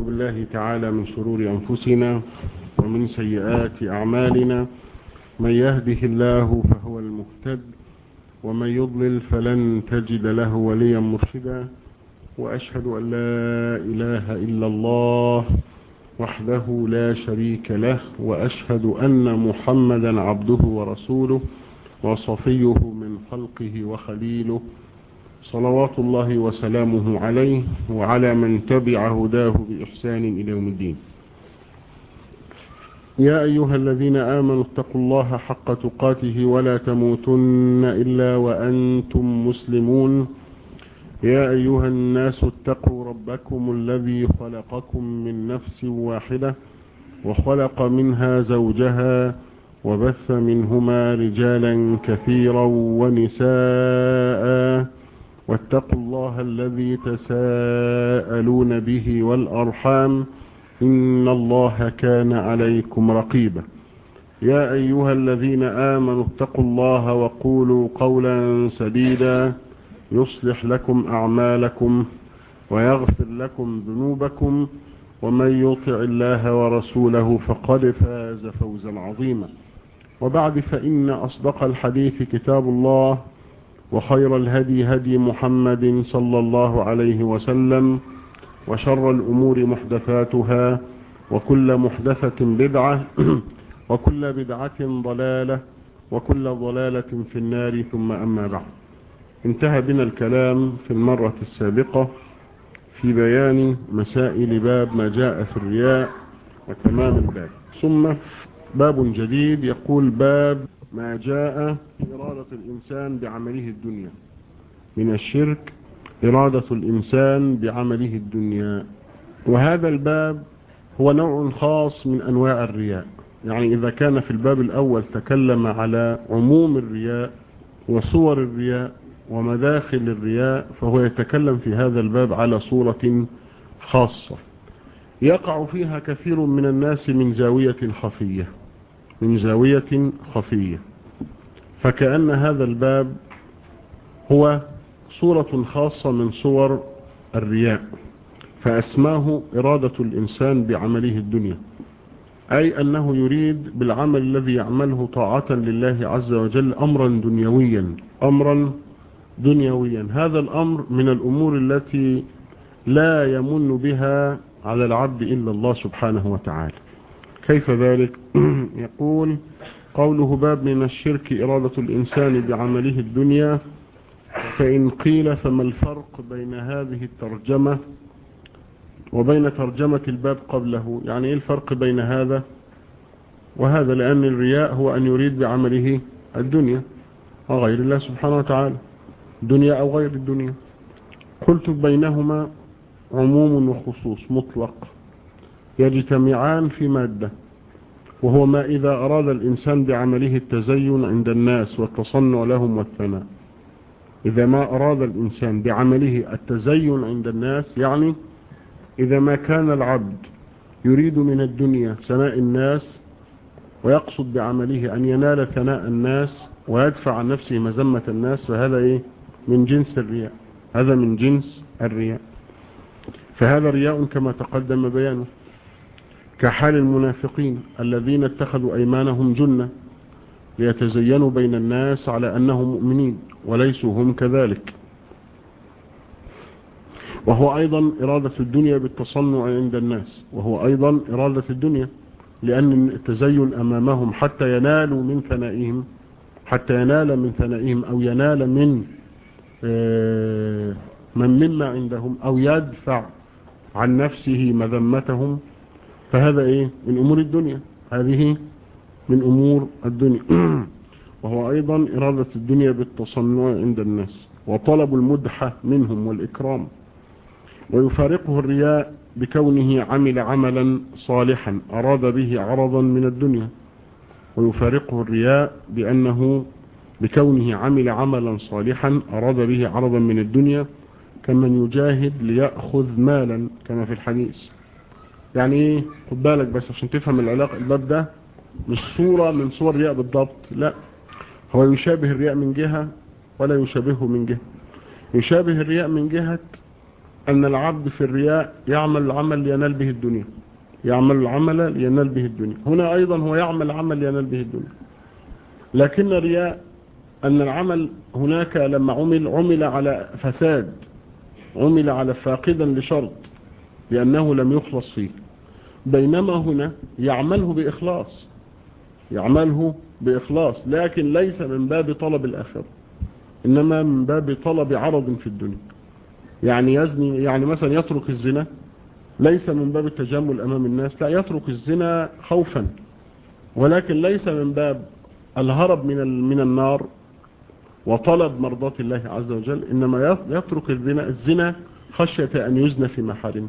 بالله تعالى من شرور أنفسنا ومن سيئات أعمالنا من يهده الله فهو المهتد ومن يضلل فلن تجد له وليا مرشدا وأشهد أن لا إله إلا الله وحده لا شريك له وأشهد أن محمدا عبده ورسوله وصفيه من خلقه وخليله صلوات الله وسلامه عليه وعلى من تبع هداه بإحسان إلى يوم الدين يا أيها الذين آمنوا اتقوا الله حق تقاته ولا تموتن إلا وأنتم مسلمون يا أيها الناس اتقوا ربكم الذي خلقكم من نفس واحدة وخلق منها زوجها وبث منهما رجالا كثيرا ونساء واتقوا الله الذي تساءلون به والأرحام إن الله كان عليكم رقيبا يا أيها الذين آمنوا اتقوا الله وقولوا قولا سديدا يصلح لكم أعمالكم ويغفر لكم ذنوبكم ومن يطع الله ورسوله فقد فاز فوزا عظيما وبعد فإن أصدق الحديث كتاب الله وخير الهدي هدي محمد صلى الله عليه وسلم وشر الأمور محدثاتها وكل محدثة بدعة وكل بدعة ضلالة وكل ضلالة في النار ثم أما بعد انتهى بنا الكلام في المرة السابقة في بيان مسائل باب ما جاء في الرياء وتمام الباب ثم باب جديد يقول باب ما جاء في إرادة الإنسان بعمله الدنيا من الشرك إرادة الإنسان بعمله الدنيا وهذا الباب هو نوع خاص من أنواع الرياء يعني إذا كان في الباب الأول تكلم على عموم الرياء وصور الرياء ومداخل الرياء فهو يتكلم في هذا الباب على صورة خاصة يقع فيها كثير من الناس من زاوية خفية من زاوية خفية فكأن هذا الباب هو صورة خاصة من صور الرياء فأسماه إرادة الإنسان بعمله الدنيا أي أنه يريد بالعمل الذي يعمله طاعة لله عز وجل أمرا دنيويا أمرا دنيويا هذا الأمر من الأمور التي لا يمن بها على العبد إلا الله سبحانه وتعالى كيف ذلك يقول قوله باب من الشرك إرادة الإنسان بعمله الدنيا فإن قيل فما الفرق بين هذه الترجمة وبين ترجمة الباب قبله يعني إيه الفرق بين هذا وهذا لأن الرياء هو أن يريد بعمله الدنيا وغير الله سبحانه وتعالى دنيا أو غير الدنيا قلت بينهما عموم وخصوص مطلق يجتمعان في مادة وهو ما إذا أراد الإنسان بعمله التزين عند الناس والتصنع لهم والثناء إذا ما أراد الإنسان بعمله التزين عند الناس يعني إذا ما كان العبد يريد من الدنيا ثناء الناس ويقصد بعمله أن ينال ثناء الناس ويدفع عن نفسه مزمة الناس فهذا إيه من جنس الرياء هذا من جنس الرياء فهذا رياء كما تقدم بيانه كحال المنافقين الذين اتخذوا أيمانهم جنة ليتزينوا بين الناس على أنهم مؤمنين وليسوا هم كذلك وهو أيضا إرادة الدنيا بالتصنع عند الناس وهو أيضا إرادة الدنيا لأن التزين أمامهم حتى ينالوا من ثنائهم حتى ينال من ثنائهم أو ينال من من مما عندهم أو يدفع عن نفسه مذمتهم فهذا إيه من أمور الدنيا هذه من أمور الدنيا وهو أيضا إرادة الدنيا بالتصنع عند الناس وطلب المدحة منهم والإكرام ويفارقه الرياء بكونه عمل عملا صالحا أراد به عرضا من الدنيا ويفارقه الرياء بأنه بكونه عمل عملا صالحا أراد به عرضا من الدنيا كمن يجاهد ليأخذ مالا كما في الحديث يعني ايه خد بالك بس عشان تفهم العلاقة الباب ده مش صورة من صور الرياء بالضبط لا هو يشابه الرياء من جهة ولا يشابهه من جهة يشابه الرياء من جهة أن العبد في الرياء يعمل العمل لينال به الدنيا يعمل العمل لينال به الدنيا هنا أيضا هو يعمل العمل لينال به الدنيا لكن الرياء أن العمل هناك لما عمل عمل على فساد عمل على فاقدا لشرط لأنه لم يخلص فيه بينما هنا يعمله بإخلاص يعمله بإخلاص لكن ليس من باب طلب الآخرة إنما من باب طلب عرض في الدنيا يعني يزني يعني مثلا يترك الزنا ليس من باب التجمل أمام الناس لا يترك الزنا خوفا ولكن ليس من باب الهرب من من النار وطلب مرضات الله عز وجل إنما يترك الزنا الزنا خشية أن يزنى في محارمه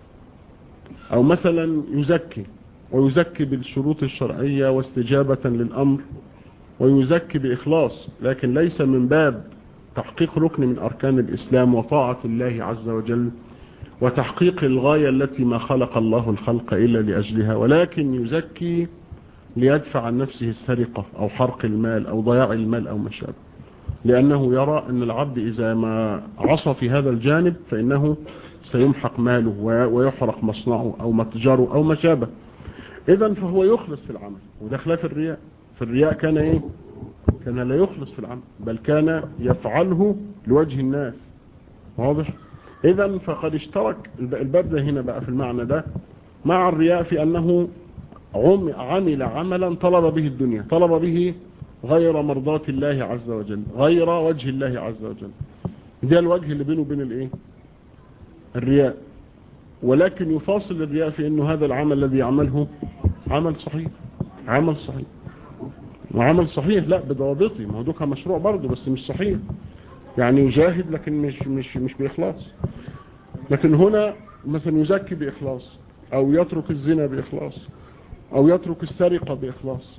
أو مثلا يزكي ويزكي بالشروط الشرعية واستجابة للأمر ويزكي بإخلاص لكن ليس من باب تحقيق ركن من أركان الإسلام وطاعة الله عز وجل وتحقيق الغاية التي ما خلق الله الخلق إلا لأجلها ولكن يزكي ليدفع عن نفسه السرقة أو حرق المال أو ضياع المال أو مشابه لأنه يرى أن العبد إذا ما عصى في هذا الجانب فإنه سيمحق ماله ويحرق مصنعه أو متجره أو ما شابه إذا فهو يخلص في العمل وده خلاف الرياء في الرياء كان إيه كان لا يخلص في العمل بل كان يفعله لوجه الناس واضح إذا فقد اشترك الباب ده هنا بقى في المعنى ده مع الرياء في أنه عمل عملا طلب به الدنيا طلب به غير مرضات الله عز وجل غير وجه الله عز وجل ده الوجه اللي بينه وبين الايه الرياء ولكن يفاصل الرياء في انه هذا العمل الذي يعمله عمل صحيح عمل صحيح وعمل صحيح لا بضوابطه ما هو دوكا مشروع برضه بس مش صحيح يعني يجاهد لكن مش مش مش بإخلاص لكن هنا مثلا يزكي بإخلاص أو يترك الزنا بإخلاص أو يترك السرقة بإخلاص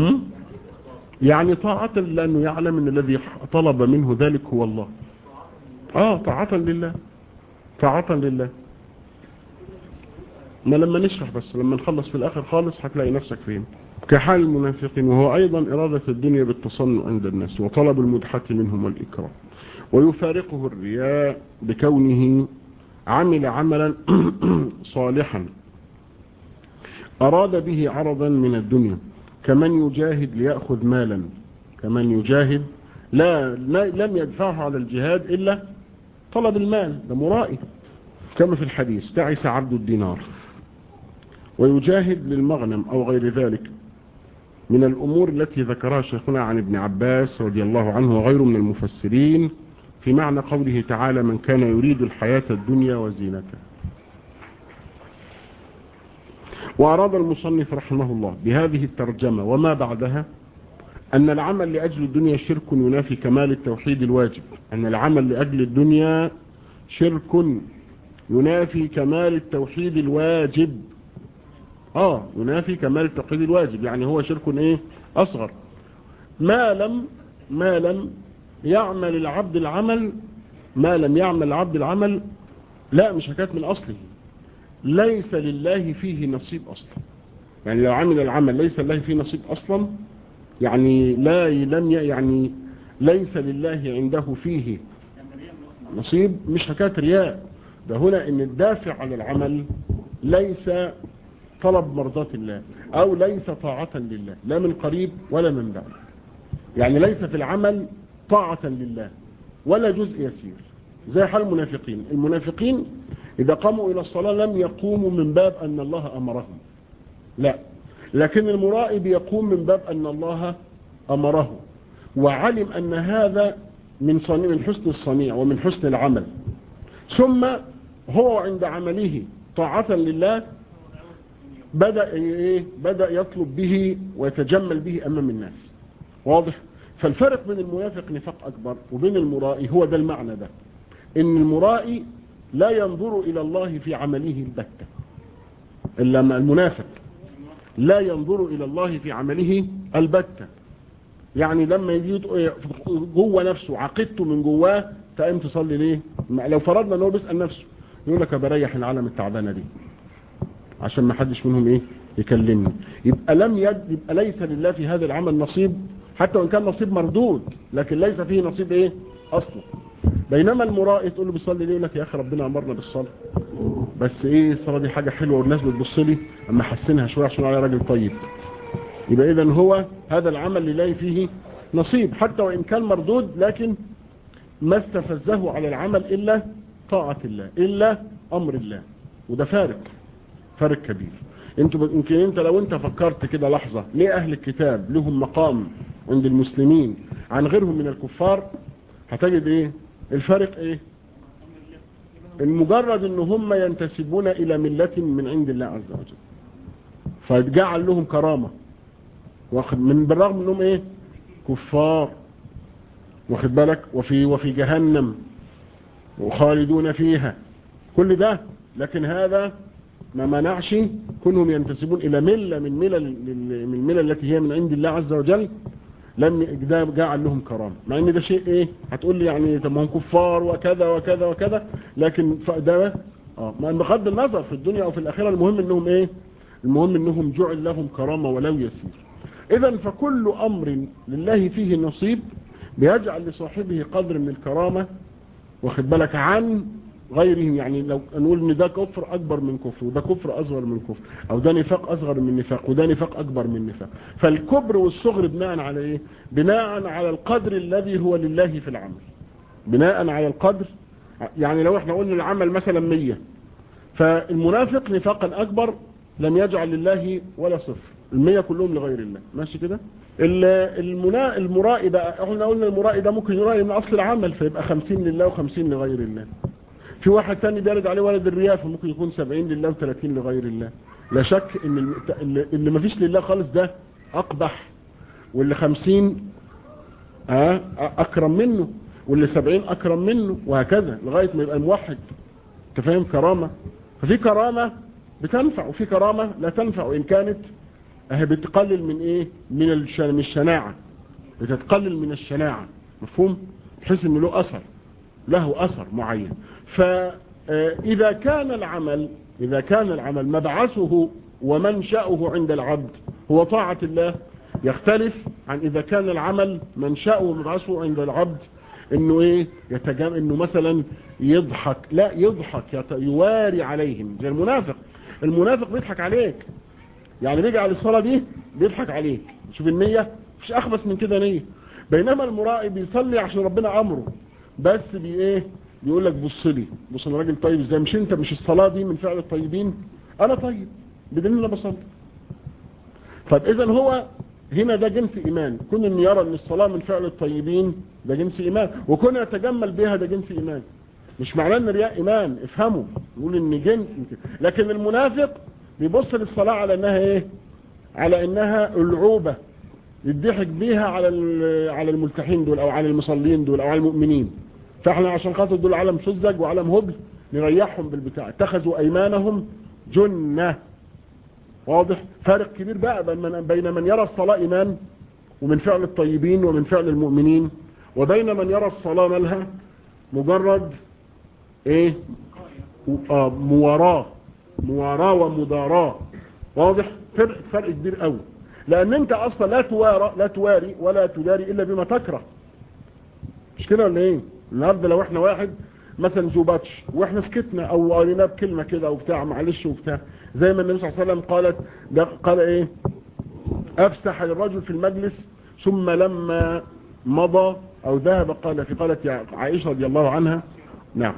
يعني طاعة لأنه يعلم أن الذي طلب منه ذلك هو الله آه طاعة لله طاعة لله ما لما نشرح بس لما نخلص في الآخر خالص هتلاقي نفسك فين كحال المنافقين وهو أيضا إرادة الدنيا بالتصنع عند الناس وطلب المدحة منهم والإكرام ويفارقه الرياء بكونه عمل عملا صالحا أراد به عرضا من الدنيا كمن يجاهد ليأخذ مالا كمن يجاهد لا لم يدفعه على الجهاد إلا طلب المال ده مرائي كما في الحديث تعس عبد الدينار ويجاهد للمغنم أو غير ذلك من الأمور التي ذكرها شيخنا عن ابن عباس رضي الله عنه وغيره من المفسرين في معنى قوله تعالى من كان يريد الحياة الدنيا وزينتها وأراد المصنف رحمه الله بهذه الترجمة وما بعدها أن العمل لأجل الدنيا شرك ينافي كمال التوحيد الواجب أن العمل لأجل الدنيا شرك ينافي كمال التوحيد الواجب آه ينافي كمال التوحيد الواجب يعني هو شرك إيه أصغر ما لم ما لم يعمل العبد العمل ما لم يعمل العبد العمل لا مش حكاية من أصله ليس لله فيه نصيب أصلا يعني لو عمل العمل ليس لله فيه نصيب أصلا يعني لا لم يعني ليس لله عنده فيه نصيب مش حكاية رياء ده هنا ان الدافع على العمل ليس طلب مرضات الله او ليس طاعة لله لا من قريب ولا من بعيد يعني ليس في العمل طاعة لله ولا جزء يسير زي حال المنافقين المنافقين إذا قاموا إلى الصلاة لم يقوموا من باب أن الله أمرهم لا لكن المرائب يقوم من باب أن الله أمره وعلم أن هذا من صنيع من حسن الصنيع ومن حسن العمل ثم هو عند عمله طاعة لله بدأ إيه بدأ يطلب به ويتجمل به أمام الناس واضح فالفرق بين المنافق نفاق أكبر وبين المرائي هو ده المعنى ده إن المرائي لا ينظر إلى الله في عمله البتة إلا المنافق لا ينظر إلى الله في عمله البتة يعني لما يجي جوه نفسه عقيدته من جواه تقوم تصلي ليه لو فرضنا ان هو بيسال نفسه يقول لك بريح العالم التعبانه دي عشان ما حدش منهم ايه يكلمني يبقى لم يد يبقى ليس لله في هذا العمل نصيب حتى وان كان نصيب مردود لكن ليس فيه نصيب ايه اصلا بينما المرائي تقول له بيصلي ليه لك يا اخي ربنا امرنا بالصلاه بس ايه الصلاه دي حاجه حلوه والناس بتبص لي اما احسنها شويه عشان على راجل طيب يبقى اذا هو هذا العمل لله فيه نصيب حتى وان كان مردود لكن ما استفزه على العمل الا طاعه الله الا امر الله وده فارق فارق كبير انت يمكن انت لو انت فكرت كده لحظه ليه اهل الكتاب لهم مقام عند المسلمين عن غيرهم من الكفار هتجد ايه الفرق ايه المجرد ان هم ينتسبون الى ملة من عند الله عز وجل فجعل لهم كرامة واخد من بالرغم انهم ايه كفار واخد بالك وفي وفي جهنم وخالدون فيها كل ده لكن هذا ما منعش كونهم ينتسبون الى ملة من ملل من الملل التي هي من عند الله عز وجل لم ده جعل لهم كرامة مع ان ده شيء ايه هتقول لي يعني طب ما هم كفار وكذا وكذا وكذا لكن ده اه ما بغض النظر في الدنيا او في الاخره المهم انهم ايه المهم انهم جعل لهم كرامة ولو يسير اذا فكل امر لله فيه نصيب بيجعل لصاحبه قدر من الكرامة واخد بالك عن غيرهم يعني لو نقول ان ده كفر اكبر من كفر وده كفر اصغر من كفر او ده نفاق اصغر من نفاق وده نفاق اكبر من نفاق فالكبر والصغر بناء على ايه بناء على القدر الذي هو لله في العمل بناء على القدر يعني لو احنا قلنا العمل مثلا مية فالمنافق نفاقا اكبر لم يجعل لله ولا صفر المية كلهم لغير الله ماشي كده المنا... المرائي بقى احنا قلنا المرائي ده ممكن يرائي من اصل العمل فيبقى خمسين لله وخمسين لغير الله في واحد تاني بيرد عليه ولد الرياء فممكن يكون سبعين لله وثلاثين لغير الله لا شك ان اللي ما فيش لله خالص ده اقبح واللي خمسين اه اكرم منه واللي سبعين اكرم منه وهكذا لغاية ما يبقى موحد تفهم كرامة ففي كرامة بتنفع وفي كرامة لا تنفع وإن كانت اهي بتقلل من ايه من الشناعة بتتقلل من الشناعة مفهوم بحيث انه له اثر له اثر معين فاذا كان العمل اذا كان العمل مبعثه ومنشأه عند العبد هو طاعة الله يختلف عن اذا كان العمل منشأه ومبعثه عند العبد انه ايه يتجام انه مثلا يضحك لا يضحك يواري عليهم زي المنافق المنافق بيضحك عليك يعني بيجي على الصلاة دي بيضحك عليك شوف النية مش اخبث من كده نية بينما المرائي بيصلي عشان ربنا امره بس بي ايه بيقول لك بص لي بص انا راجل طيب ازاي مش انت مش الصلاة دي من فعل الطيبين انا طيب بدليل انا بصلي طب اذا هو هنا ده جنس ايمان كون ان يرى ان الصلاة من فعل الطيبين ده جنس ايمان وكون يتجمل بها ده جنس ايمان مش معناه ان رياء ايمان افهموا يقول ان جنس لكن المنافق بيبص للصلاة على انها ايه على انها العوبة يضحك بيها على على الملتحين دول او على المصلين دول او على المؤمنين فاحنا عشان خاطر دول علم سذج وعلم هبل نريحهم بالبتاع اتخذوا ايمانهم جنة واضح فارق كبير بقى بين من يرى الصلاة ايمان ومن فعل الطيبين ومن فعل المؤمنين وبين من يرى الصلاة مالها مجرد ايه آه مواراه مواراه ومداراة واضح فرق فرق كبير قوي لان انت اصلا لا توارى لا تواري ولا تداري الا بما تكره مش كده ولا ايه النهارده لو احنا واحد مثلا زوباتش واحنا سكتنا او قالنا بكلمه كده او بتاع معلش وبتاع زي ما النبي صلى الله عليه وسلم قالت ده قال ايه افسح الرجل في المجلس ثم لما مضى او ذهب قال في قالت يا عائشه رضي الله عنها نعم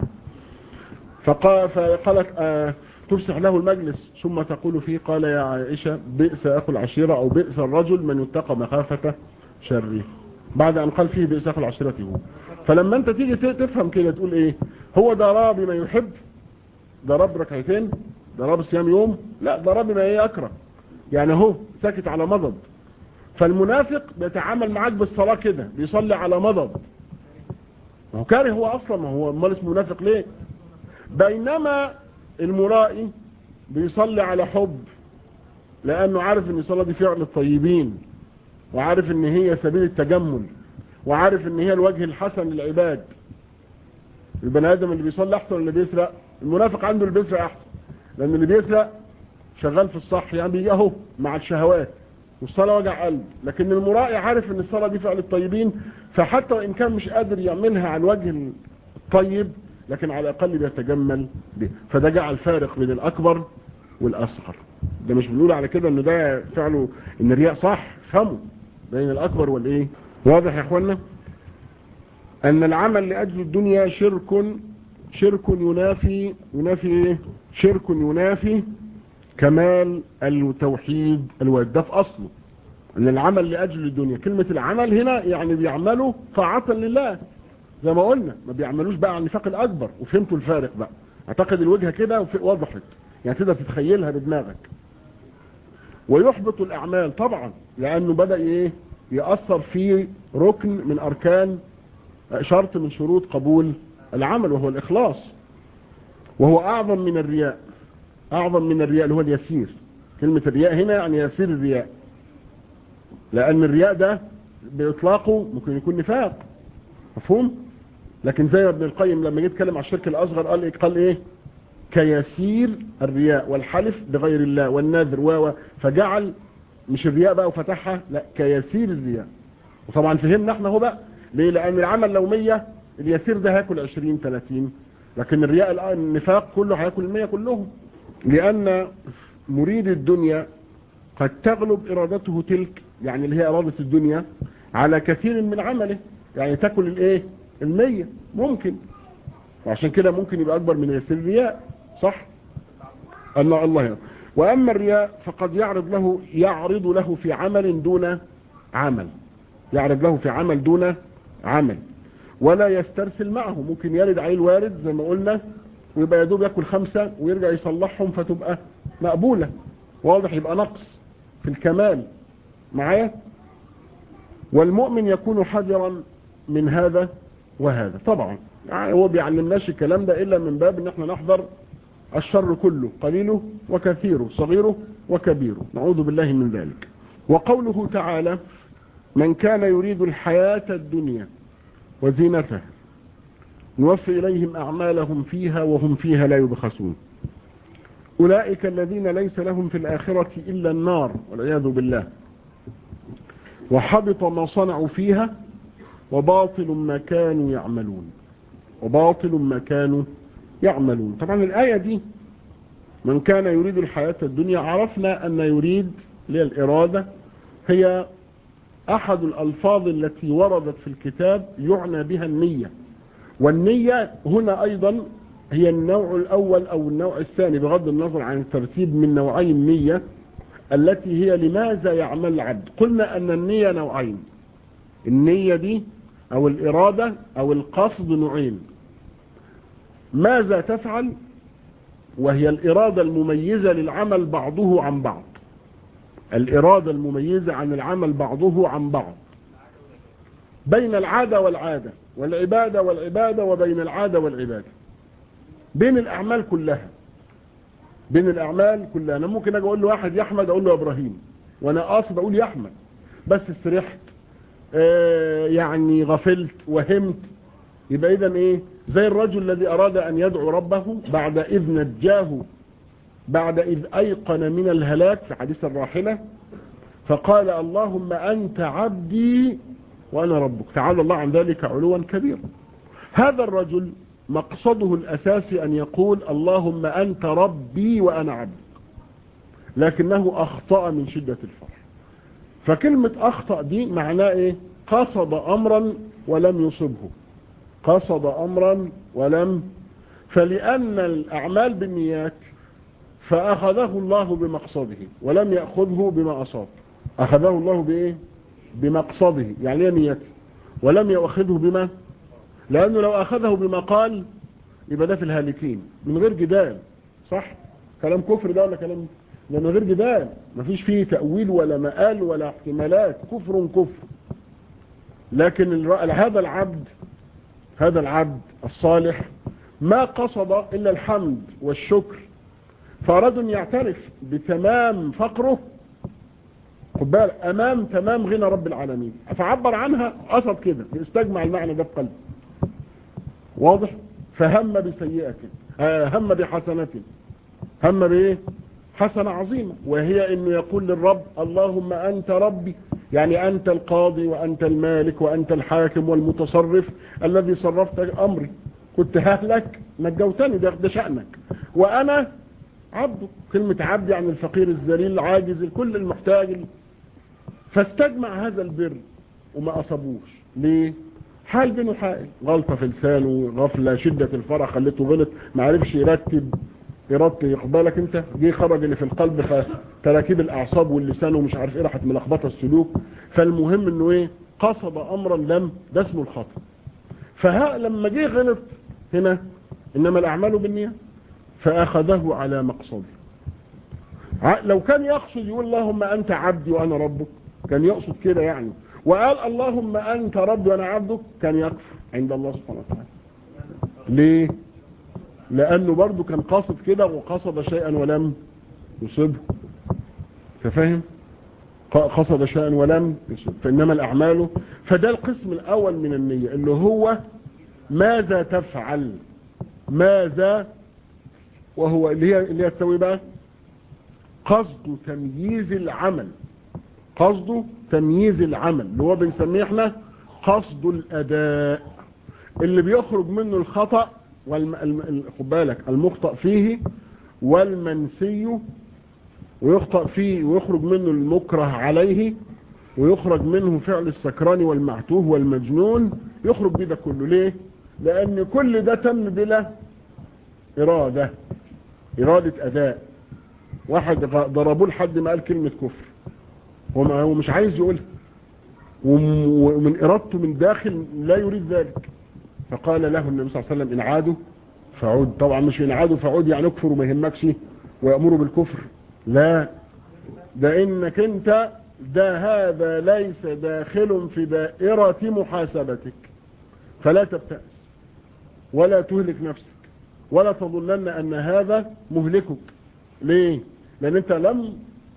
فقال فقالت آه تفسح له المجلس ثم تقول فيه قال يا عائشة بئس أخو العشيرة أو بئس الرجل من يتقى مخافة شره بعد أن قال فيه بئس أخو العشيرة هو فلما أنت تيجي تفهم كده تقول إيه هو ده راب بما يحب ده رب ركعتين ده راب صيام يوم لا ده راب بما يكره يعني هو ساكت على مضض فالمنافق بيتعامل معاك بالصلاة كده بيصلي على مضض ما هو كاره هو أصلا ما هو امال اسمه منافق ليه بينما المرائي بيصلي على حب لانه عارف ان الصلاة دي فعل الطيبين وعارف ان هي سبيل التجمل وعارف ان هي الوجه الحسن للعباد البني ادم اللي بيصلي احسن اللي بيسرق المنافق عنده اللي بيسرق احسن لان اللي بيسرق شغال في الصح يعني بيجي اهو مع الشهوات والصلاة وجع قلب لكن المرائي عارف ان الصلاة دي فعل الطيبين فحتى وان كان مش قادر يعملها عن وجه طيب لكن على الأقل بيتجمل به فده جعل فارق بين الأكبر والأصغر ده مش بنقول على كده ان ده فعله ان الرياء صح فهموا بين الأكبر والإيه واضح يا اخوانا أن العمل لأجل الدنيا شرك شرك ينافي ينافي ايه شرك ينافي كمال التوحيد الواد ده في أصله أن العمل لأجل الدنيا كلمة العمل هنا يعني بيعملوا طاعة لله زي ما قلنا ما بيعملوش بقى عن النفاق الأكبر وفهمتوا الفارق بقى اعتقد الوجهة كده وضحت يعني تقدر تتخيلها بدماغك ويحبط الأعمال طبعا لأنه بدأ إيه يأثر في ركن من أركان شرط من شروط قبول العمل وهو الإخلاص وهو أعظم من الرياء أعظم من الرياء اللي هو اليسير كلمة الرياء هنا يعني يسير الرياء لأن الرياء ده بإطلاقه ممكن يكون نفاق مفهوم لكن زي ابن القيم لما جيت يتكلم على الشرك الأصغر قال إيه قال إيه كيسير الرياء والحلف بغير الله والنذر و فجعل مش الرياء بقى وفتحها لا كيسير الرياء وطبعا فهمنا احنا هو بقى ليه لأن العمل لو 100 اليسير ده هياكل 20 30 لكن الرياء النفاق كله هياكل المية كلهم لأن مريد الدنيا قد تغلب إرادته تلك يعني اللي هي إرادة الدنيا على كثير من عمله يعني تاكل الايه المية ممكن وعشان كده ممكن يبقى أكبر من يسير الرياء صح الله الله يعني. وأما الرياء فقد يعرض له يعرض له في عمل دون عمل يعرض له في عمل دون عمل ولا يسترسل معه ممكن يرد عليه الوارد زي ما قلنا ويبقى يدوب ياكل خمسة ويرجع يصلحهم فتبقى مقبولة واضح يبقى نقص في الكمال معايا والمؤمن يكون حذرا من هذا وهذا طبعا يعني هو بيعلمناش الكلام ده إلا من باب ان احنا نحذر الشر كله قليله وكثيره صغيره وكبيره نعوذ بالله من ذلك وقوله تعالى من كان يريد الحياة الدنيا وزينتها نوفي إليهم أعمالهم فيها وهم فيها لا يبخسون أولئك الذين ليس لهم في الآخرة إلا النار والعياذ بالله وحبط ما صنعوا فيها وباطل ما كانوا يعملون وباطل ما كانوا يعملون طبعا الآية دي من كان يريد الحياة الدنيا عرفنا أن يريد للإرادة هي أحد الألفاظ التي وردت في الكتاب يعنى بها النية والنية هنا أيضا هي النوع الأول أو النوع الثاني بغض النظر عن الترتيب من نوعي النية التي هي لماذا يعمل العبد قلنا أن النية نوعين النية دي أو الإرادة أو القصد نوعين ماذا تفعل وهي الإرادة المميزة للعمل بعضه عن بعض الإرادة المميزة عن العمل بعضه عن بعض بين العادة والعادة والعبادة والعبادة وبين العادة والعبادة بين الأعمال كلها بين الأعمال كلها أنا ممكن أجي أقول له واحد يا أحمد أقول له إبراهيم وأنا قاصد أقول يا أحمد بس استريحت آه يعني غفلت وهمت يبقى إذا إيه زي الرجل الذي أراد أن يدعو ربه بعد إذ نجاه بعد إذ أيقن من الهلاك في حديث الراحلة فقال اللهم أنت عبدي وأنا ربك تعالى الله عن ذلك علوا كبيرا هذا الرجل مقصده الأساسي أن يقول اللهم أنت ربي وأنا عبدك لكنه أخطأ من شدة الفرح فكلمة أخطأ دي معناه إيه قصد أمرا ولم يصبه قصد أمرا ولم فلأن الأعمال بالنيات فأخذه الله بمقصده ولم يأخذه بما أصاب أخذه الله بإيه بمقصده يعني ايه نيته ولم يأخذه بما لأنه لو أخذه بما قال يبقى ده في الهالكين من غير جدال صح كلام كفر ده ولا كلام من غير جدال مفيش فيه تأويل ولا مآل ولا احتمالات كفر كفر لكن هذا العبد هذا العبد الصالح ما قصد إلا الحمد والشكر فأراد أن يعترف بتمام فقره خد بالك أمام تمام غنى رب العالمين فعبر عنها قصد كده استجمع المعنى ده في قلبه واضح فهم بسيئة هم بحسنة هم بايه حسنة عظيمة وهي انه يقول للرب اللهم انت ربي يعني انت القاضي وانت المالك وانت الحاكم والمتصرف الذي صرفت امري كنت ههلك نجوتني ده, ده شأنك وأنا عبده كلمة عبد يعني الفقير الذليل العاجز الكل المحتاج فاستجمع هذا البر وما أصابوش ليه حال بينه حائل غلطة في لسانه غفلة شدة الفرح خليته غلط ما عرفش يرتب إرادته يقبلك انت جه خرج اللي في القلب فتراكيب الأعصاب واللسان ومش عارف ايه راحت ملخبطه السلوك فالمهم انه ايه قصد أمرا لم ده اسمه الخطأ فها لما جه غلط هنا إنما الأعمال بالنية فأخذه على مقصده لو كان يقصد يقول اللهم أنت عبدي وأنا ربك كان يقصد كده يعني وقال اللهم أنت ربي وأنا عبدك كان يكفر عند الله سبحانه وتعالى ليه لأنه برضه كان قاصد كده وقصد شيئا ولم يصبه تفهم قصد شيئا ولم يصب فإنما الأعمال فده القسم الأول من النية اللي هو ماذا تفعل ماذا وهو اللي هي اللي هي تسوي بقى قصد تمييز العمل قصده تمييز العمل اللي هو بنسميه احنا قصد الاداء اللي بيخرج منه الخطأ والم... خد بالك المخطئ فيه والمنسي ويخطأ فيه ويخرج منه المكره عليه ويخرج منه فعل السكران والمعتوه والمجنون يخرج بيه ده كله ليه لان كل ده تم بلا ارادة ارادة اداء واحد ضربوه لحد ما قال كلمة كفر هو مش عايز يقولها ومن ارادته من داخل لا يريد ذلك فقال له النبي صلى الله عليه وسلم ان عادوا فعود طبعا مش ان عادوا فعود يعني اكفر وما يهمكش ويأمروا بالكفر لا ده انك انت ده هذا ليس داخل في دائرة محاسبتك فلا تبتأس ولا تهلك نفسك ولا تظنن ان هذا مهلكك ليه لان انت لم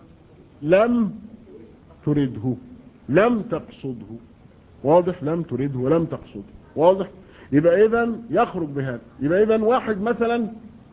لم ترده لم تقصده واضح لم ترده ولم تقصده واضح يبقى اذا يخرج بهذا يبقى اذا واحد مثلا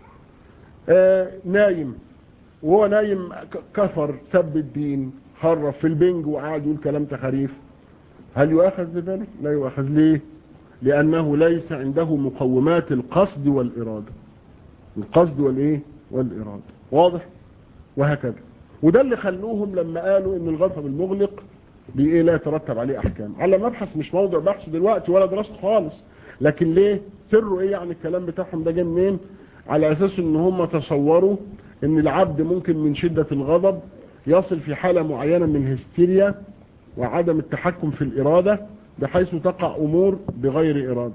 آه نايم وهو نايم كفر سب الدين خرف في البنج وقعد يقول كلام تخاريف هل يؤاخذ بذلك لا يؤاخذ ليه لانه ليس عنده مقومات القصد والارادة القصد والايه والارادة واضح وهكذا وده اللي خلوهم لما قالوا ان الغرفة بالمغلق بايه لا يترتب عليه احكام على مبحث مش موضوع بحث دلوقتي ولا دراسته خالص لكن ليه سره ايه يعني الكلام بتاعهم ده جه منين على اساس ان هم تصوروا ان العبد ممكن من شدة الغضب يصل في حالة معينة من هستيريا وعدم التحكم في الارادة بحيث تقع امور بغير ارادة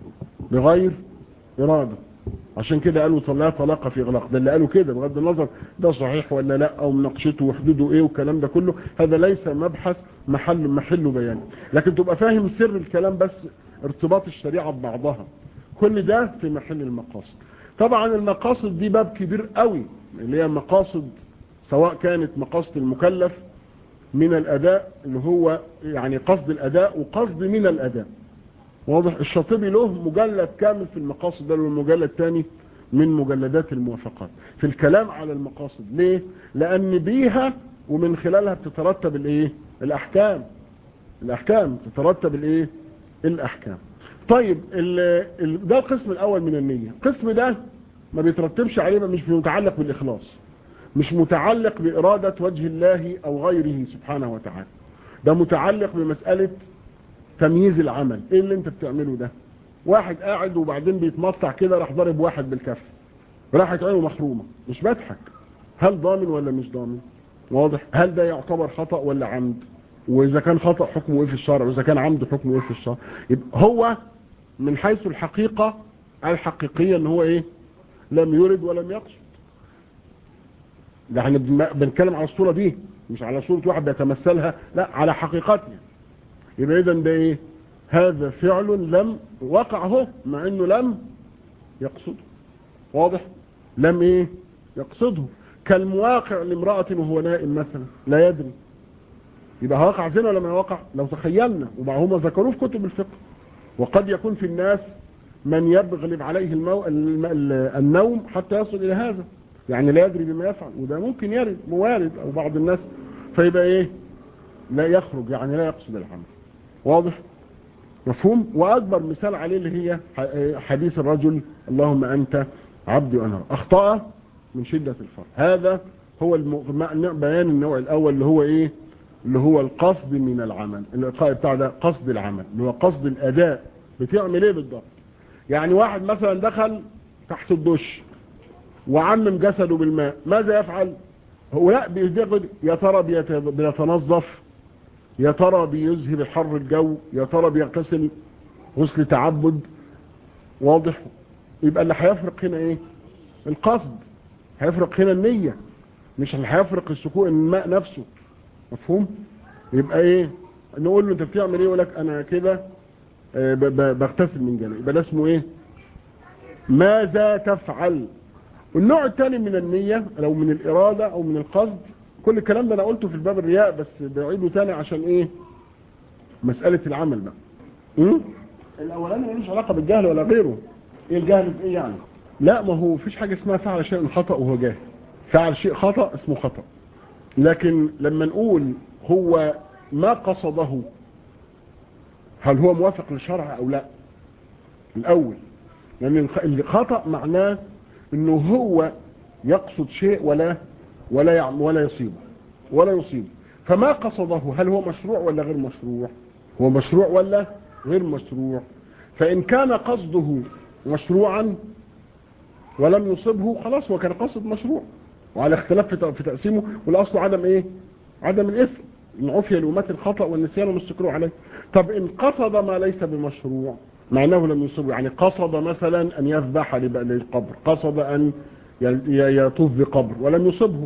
بغير ارادة عشان كده قالوا طلع طلاقة في اغلاق ده اللي قالوا كده بغض النظر ده صحيح ولا لا او مناقشته وحدوده ايه والكلام ده كله هذا ليس مبحث محل محله بيان لكن تبقى فاهم سر الكلام بس ارتباط الشريعة ببعضها كل ده في محل المقاصد طبعا المقاصد دي باب كبير قوي اللي هي مقاصد سواء كانت مقاصد المكلف من الاداء اللي هو يعني قصد الاداء وقصد من الاداء واضح الشاطبي له مجلد كامل في المقاصد ده والمجلد الثاني من مجلدات الموافقات في الكلام على المقاصد ليه لان بيها ومن خلالها بتترتب الايه الاحكام الاحكام تترتب الايه الاحكام طيب ال ال ده القسم الاول من النية القسم ده ما بيترتبش عليه مش متعلق بالاخلاص مش متعلق بارادة وجه الله او غيره سبحانه وتعالى ده متعلق بمسألة تمييز العمل ايه اللي انت بتعمله ده واحد قاعد وبعدين بيتمطع كده راح ضارب واحد بالكف راحت عينه مخرومة مش بضحك هل ضامن ولا مش ضامن واضح هل ده يعتبر خطأ ولا عمد واذا كان خطأ حكمه ايه في الشرع واذا كان عمد حكمه ايه في الشرع يبقى هو من حيث الحقيقة الحقيقية ان هو ايه لم يرد ولم يقصد ده احنا بنتكلم على الصورة دي مش على صورة واحد بيتمثلها لا على حقيقتها يبقى اذا ده ايه هذا فعل لم وقع هو مع انه لم يقصده واضح لم ايه يقصده كالمواقع لامرأة وهو نائم مثلا لا يدري يبقى وقع زنا ولا ما وقع لو تخيلنا وهم ذكروه في كتب الفقه وقد يكون في الناس من يبغلب عليه المو... النوم حتى يصل الى هذا يعني لا يدري بما يفعل وده ممكن يرد موارد او بعض الناس فيبقى ايه لا يخرج يعني لا يقصد العمل واضح مفهوم واكبر مثال عليه اللي هي حديث الرجل اللهم انت عبدي وانا اخطأ من شدة الفرح هذا هو بيان النوع الاول اللي هو ايه اللي هو القصد من العمل اللقاء بتاع ده قصد العمل اللي هو قصد الاداء بتعمل ايه بالضبط يعني واحد مثلا دخل تحت الدش وعمم جسده بالماء ماذا يفعل هو لا بيزدقد يا ترى بيتنظف يا ترى بيذهب الحر الجو يا ترى بيغتسل غسل تعبد واضح يبقى اللي هيفرق هنا ايه القصد هيفرق هنا النية مش اللي هيفرق السكوء الماء نفسه مفهوم يبقى ايه نقول له انت بتعمل ايه يقول لك انا كده بغتسل من جنة يبقى ده اسمه ايه ماذا تفعل والنوع الثاني من النية لو من الإرادة أو من القصد كل الكلام ده أنا قلته في الباب الرياء بس بعيده تاني عشان إيه مسألة العمل بقى م? الأولاني ملوش علاقة بالجهل ولا غيره إيه الجهل في إيه يعني لا ما هو فيش حاجة اسمها فعل شيء خطأ وهو جاهل فعل شيء خطأ اسمه خطأ لكن لما نقول هو ما قصده هل هو موافق للشرع أو لا الأول لأن الخطأ معناه انه هو يقصد شيء ولا ولا يعم ولا يصيبه ولا يصيبه فما قصده هل هو مشروع ولا غير مشروع هو مشروع ولا غير مشروع فإن كان قصده مشروعا ولم يصبه خلاص هو كان قصد مشروع وعلى اختلاف في تقسيمه والأصل عدم ايه عدم الإثم إن عفي لأمات الخطأ والنسيان والسكروا عليه طب إن قصد ما ليس بمشروع مع انه لم يصبه يعني قصد مثلا ان يذبح للقبر قصد ان يطوف بقبر ولم يصبه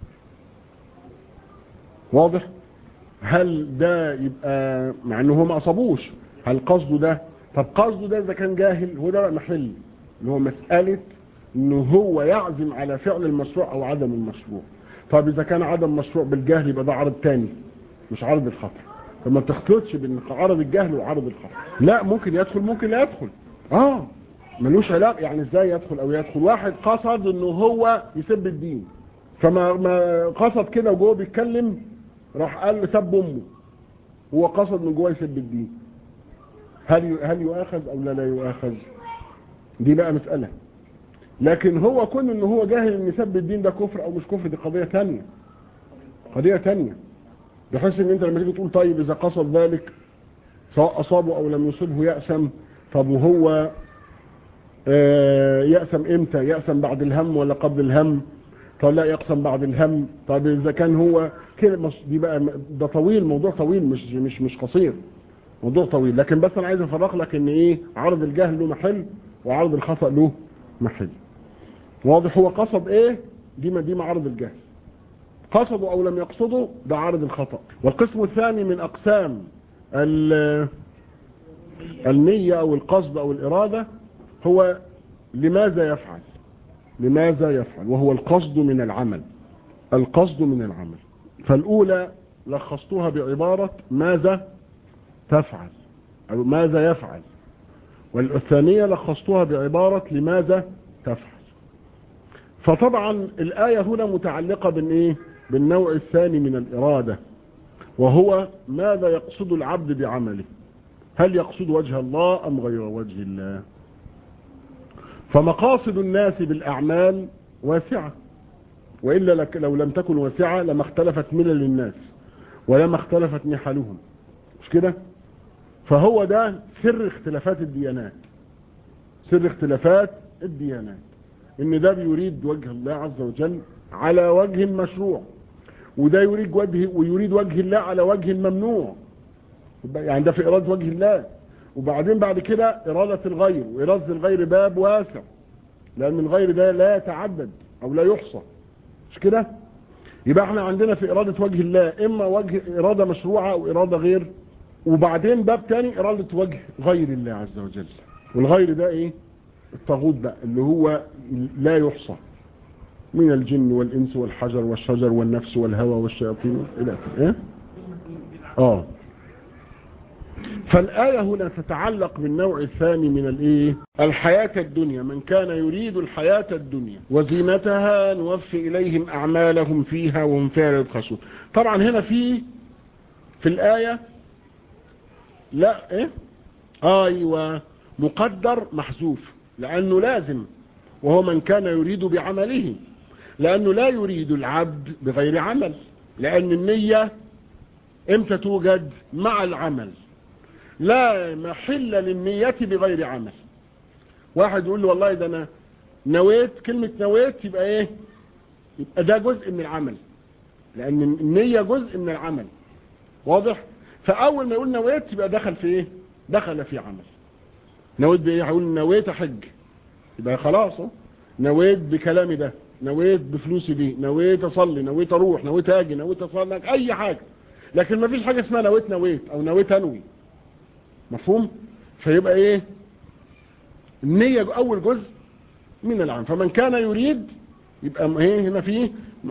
واضح هل ده يبقى مع انه هو ما اصابوش هل قصده ده طب قصده ده اذا كان جاهل هو ده محل اللي هو مسألة انه هو يعزم على فعل المشروع او عدم المشروع طب اذا كان عدم مشروع بالجهل يبقى ده عرض تاني مش عرض الخطر فما تختلطش بين عرض الجهل وعرض الخطر لا ممكن يدخل ممكن لا يدخل اه ملوش علاقه يعني ازاي يدخل او يدخل واحد قصد انه هو يسب الدين فما ما قصد كده وجوه بيتكلم راح قال سب امه هو قصد من جوه يسب الدين هل هل يؤاخذ او لا لا يؤاخذ دي بقى مسألة لكن هو كون ان هو جاهل ان سب الدين ده كفر او مش كفر دي قضية تانية قضية تانية بحيث ان انت لما تيجي تقول طيب اذا قصد ذلك سواء اصابه او لم يصبه يأسم طب وهو يأسم امتى يأسم بعد الهم ولا قبل الهم طب لا يقسم بعد الهم طب اذا كان هو كده دي بقى ده طويل موضوع طويل مش مش مش قصير موضوع طويل لكن بس انا عايز افرق لك ان ايه عرض الجهل له محل وعرض الخطأ له محل واضح هو قصد ايه دي ما دي معرض الجهل قصده او لم يقصده ده عارض الخطأ والقسم الثاني من اقسام النية او القصد او الارادة هو لماذا يفعل لماذا يفعل وهو القصد من العمل القصد من العمل فالاولى لخصتها بعبارة ماذا تفعل او ماذا يفعل والثانية لخصتها بعبارة لماذا تفعل فطبعا الآية هنا متعلقة بالإيه؟ بالنوع الثاني من الإرادة وهو ماذا يقصد العبد بعمله هل يقصد وجه الله أم غير وجه الله فمقاصد الناس بالأعمال واسعة وإلا لك لو لم تكن واسعة لما اختلفت ملل الناس ولما اختلفت نحلهم مش كده فهو ده سر اختلافات الديانات سر اختلافات الديانات ان ده بيريد وجه الله عز وجل على وجه مشروع وده يريد وجه ويريد وجه الله على وجه ممنوع يعني ده في إرادة وجه الله وبعدين بعد كده إرادة الغير وإرادة الغير باب واسع لأن الغير ده لا يتعدد أو لا يحصى مش كده يبقى احنا عندنا في إرادة وجه الله إما وجه إرادة مشروعة أو إرادة غير وبعدين باب تاني إرادة وجه غير الله عز وجل والغير ده إيه الطاغوت بقى اللي هو لا يحصى من الجن والإنس والحجر والشجر والنفس والهوى والشياطين إلى آخره إيه؟ آه فالآية هنا تتعلق بالنوع الثاني من الايه الحياة الدنيا من كان يريد الحياة الدنيا وزينتها نوفي إليهم أعمالهم فيها وهم فيها يبخسون طبعا هنا في في الآية لا ايه ايوه مقدر محذوف لانه لازم وهو من كان يريد بعمله لانه لا يريد العبد بغير عمل لان النية امتى توجد مع العمل لا محل للنية بغير عمل واحد يقول له والله ده انا نويت كلمة نويت يبقى ايه يبقى ده جزء من العمل لان النية جزء من العمل واضح فاول ما يقول نويت يبقى دخل في ايه دخل في عمل نويت بايه هقول نويت احج يبقى خلاص اهو نويت بكلامي ده نويت بفلوسي دي نويت اصلي نويت اروح نويت اجي نويت اصلي اي حاجة لكن ما فيش حاجة اسمها نويت نويت او نويت انوي مفهوم فيبقى ايه النية اول جزء من العمل فمن كان يريد يبقى ايه هنا فيه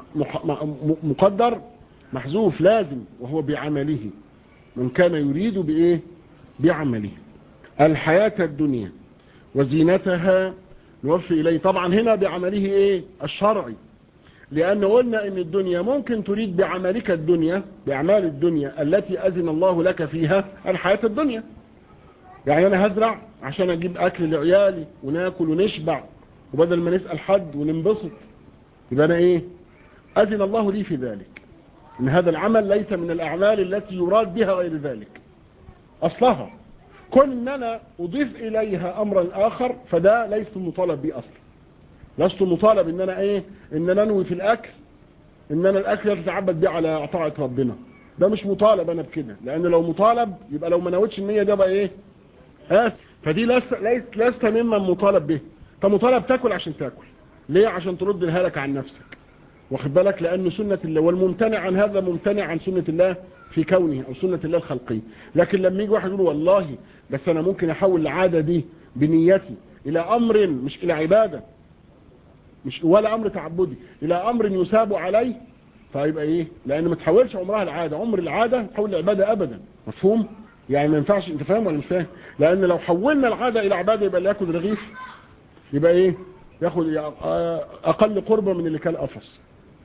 مقدر محذوف لازم وهو بعمله من كان يريد بايه بعمله الحياة الدنيا وزينتها نوفي إليه طبعا هنا بعمله إيه الشرعي لأن قلنا إن الدنيا ممكن تريد بعملك الدنيا بأعمال الدنيا التي أذن الله لك فيها الحياة الدنيا يعني أنا هزرع عشان أجيب أكل لعيالي وناكل ونشبع وبدل ما نسأل حد وننبسط يبقى أنا إيه أذن الله لي في ذلك إن هذا العمل ليس من الأعمال التي يراد بها غير ذلك أصلها كون ان انا اضيف اليها امرا اخر فده ليس مطالب به اصلا لست مطالب ان انا ايه ان انا انوي في الاكل ان انا الاكل يتعبد بيه على طاعه ربنا ده مش مطالب انا بكده لان لو مطالب يبقى لو ما نويتش النيه ده بقى ايه آه فدي لست لست لست ممن مطالب به انت مطالب تاكل عشان تاكل ليه عشان ترد الهلك عن نفسك واخد بالك لانه سنه الله والممتنع عن هذا ممتنع عن سنه الله في كونه او سنة الله الخلقية لكن لما يجي واحد يقول والله بس انا ممكن احول العادة دي بنيتي الى امر مش الى عبادة مش ولا امر تعبدي الى امر يساب عليه فيبقى ايه لان ما تحولش عمرها العادة عمر العادة تحول العبادة ابدا مفهوم يعني ما ينفعش انت فاهم ولا مش فاهم لان لو حولنا العادة الى عبادة يبقى اللي ياكل رغيف يبقى ايه ياخد اقل قربة من اللي كان قفص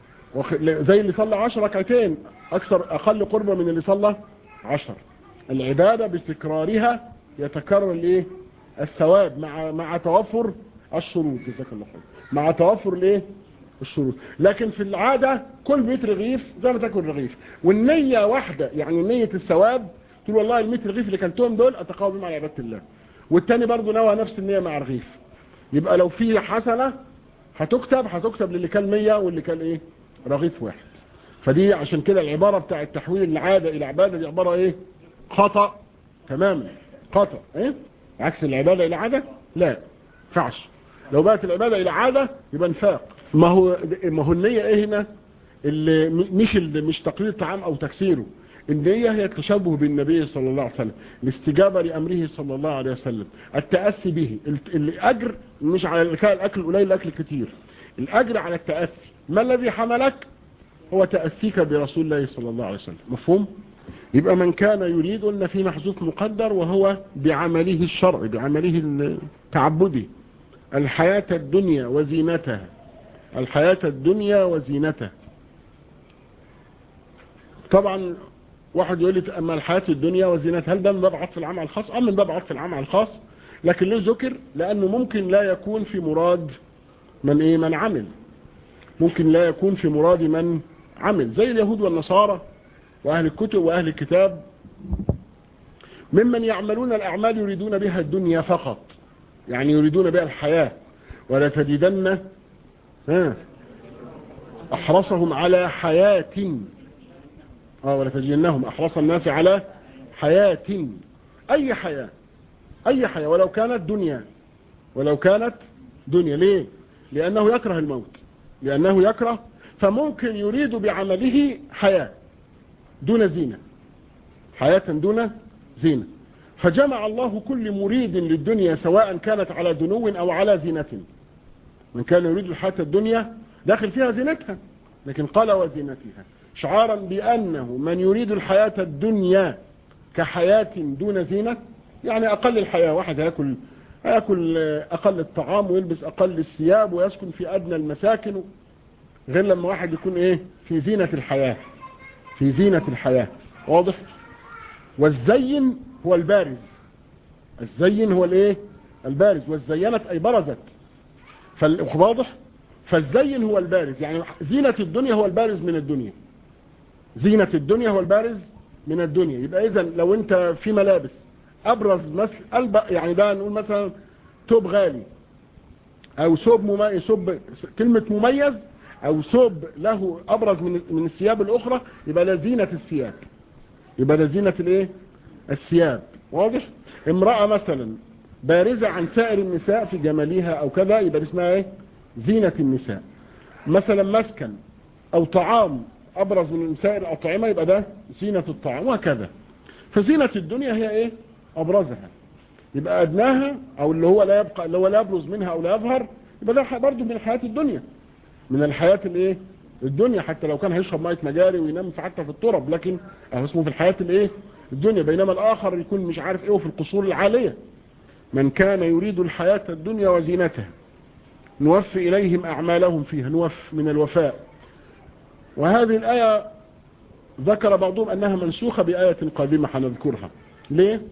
زي اللي صلى 10 ركعتين اكثر اقل قربة من اللي صلى 10 العبادة باستكرارها يتكرر الايه الثواب مع مع توفر الشروط جزاك الله خير مع توفر الايه الشروط لكن في العادة كل بيت رغيف زي ما تاكل رغيف والنية واحدة يعني نية الثواب تقول والله ال 100 رغيف اللي كلتهم دول اتقاوم بهم على عبادة الله والتاني برضه نوى نفس النية مع رغيف يبقى لو في حسنة هتكتب هتكتب للي كان 100 واللي كان ايه رغيف واحد فدي عشان كده العبارة بتاع التحويل العادة الى عبادة دي عبارة ايه خطأ تماما خطأ ايه عكس العبادة الى عادة لا فعش لو بقت العبادة الى عادة يبقى نفاق ما هو ما هو النية ايه هنا اللي مش اللي مش تقليد الطعام او تكسيره النية هي التشبه بالنبي صلى الله عليه وسلم الاستجابة لأمره صلى الله عليه وسلم التأسي به الأجر مش على الأكل القليل الأكل كتير الأجر على التأسي ما الذي حملك هو تأسيك برسول الله صلى الله عليه وسلم مفهوم يبقى من كان يريد أن في محذوف مقدر وهو بعمله الشرعي بعمله التعبدي الحياة الدنيا وزينتها الحياة الدنيا وزينتها طبعا واحد يقول لي أما الحياة الدنيا وزينتها هل ده من باب عطف العام على الخاص أم من باب عطف العام على الخاص لكن ليه ذكر لأنه ممكن لا يكون في مراد من إيه من عمل ممكن لا يكون في مراد من عمل زي اليهود والنصارى وأهل الكتب وأهل الكتاب ممن يعملون الأعمال يريدون بها الدنيا فقط يعني يريدون بها الحياة ولا تجدن أحرصهم على حياة اه ولا تجدنهم أحرص الناس على حياة أي حياة أي حياة ولو كانت دنيا ولو كانت دنيا ليه لأنه يكره الموت لأنه يكره فممكن يريد بعمله حياة دون زينة حياة دون زينة فجمع الله كل مريد للدنيا سواء كانت على دنو أو على زينة من كان يريد الحياة الدنيا داخل فيها زينتها لكن قال وزينتها شعارا بأنه من يريد الحياة الدنيا كحياة دون زينة يعني أقل الحياة واحد هيأكل هيأكل أقل الطعام ويلبس أقل الثياب ويسكن في أدنى المساكن غير لما واحد يكون إيه في زينة الحياة في زينة الحياة واضح والزين هو البارز الزين هو الايه البارز والزينت اي برزت فالواضح فالزين هو البارز يعني زينة الدنيا هو البارز من الدنيا زينة الدنيا هو البارز من الدنيا يبقى اذا لو انت في ملابس ابرز مثل يعني ده نقول مثلا توب غالي او ثوب مميز ثوب كلمة مميز او ثوب له ابرز من من الثياب الاخرى يبقى ده زينة الثياب يبقى ده زينة الايه الثياب واضح امرأة مثلا بارزة عن سائر النساء في جمالها او كذا يبقى اسمها ايه زينة النساء مثلا مسكن او طعام ابرز من سائر الاطعمة يبقى ده زينة الطعام وهكذا فزينة الدنيا هي ايه ابرزها يبقى ادناها او اللي هو لا يبقى اللي هو لا يبرز منها او لا يظهر يبقى ده برضه من الحياة الدنيا من الحياة الايه الدنيا حتى لو كان هيشرب ميه مجاري وينام حتى في التراب لكن اهو اسمه في الحياة الايه الدنيا بينما الاخر يكون مش عارف ايه في القصور العالية من كان يريد الحياة الدنيا وزينتها نوفي اليهم اعمالهم فيها نوف من الوفاء وهذه الايه ذكر بعضهم انها منسوخة بايه قادمة هنذكرها ليه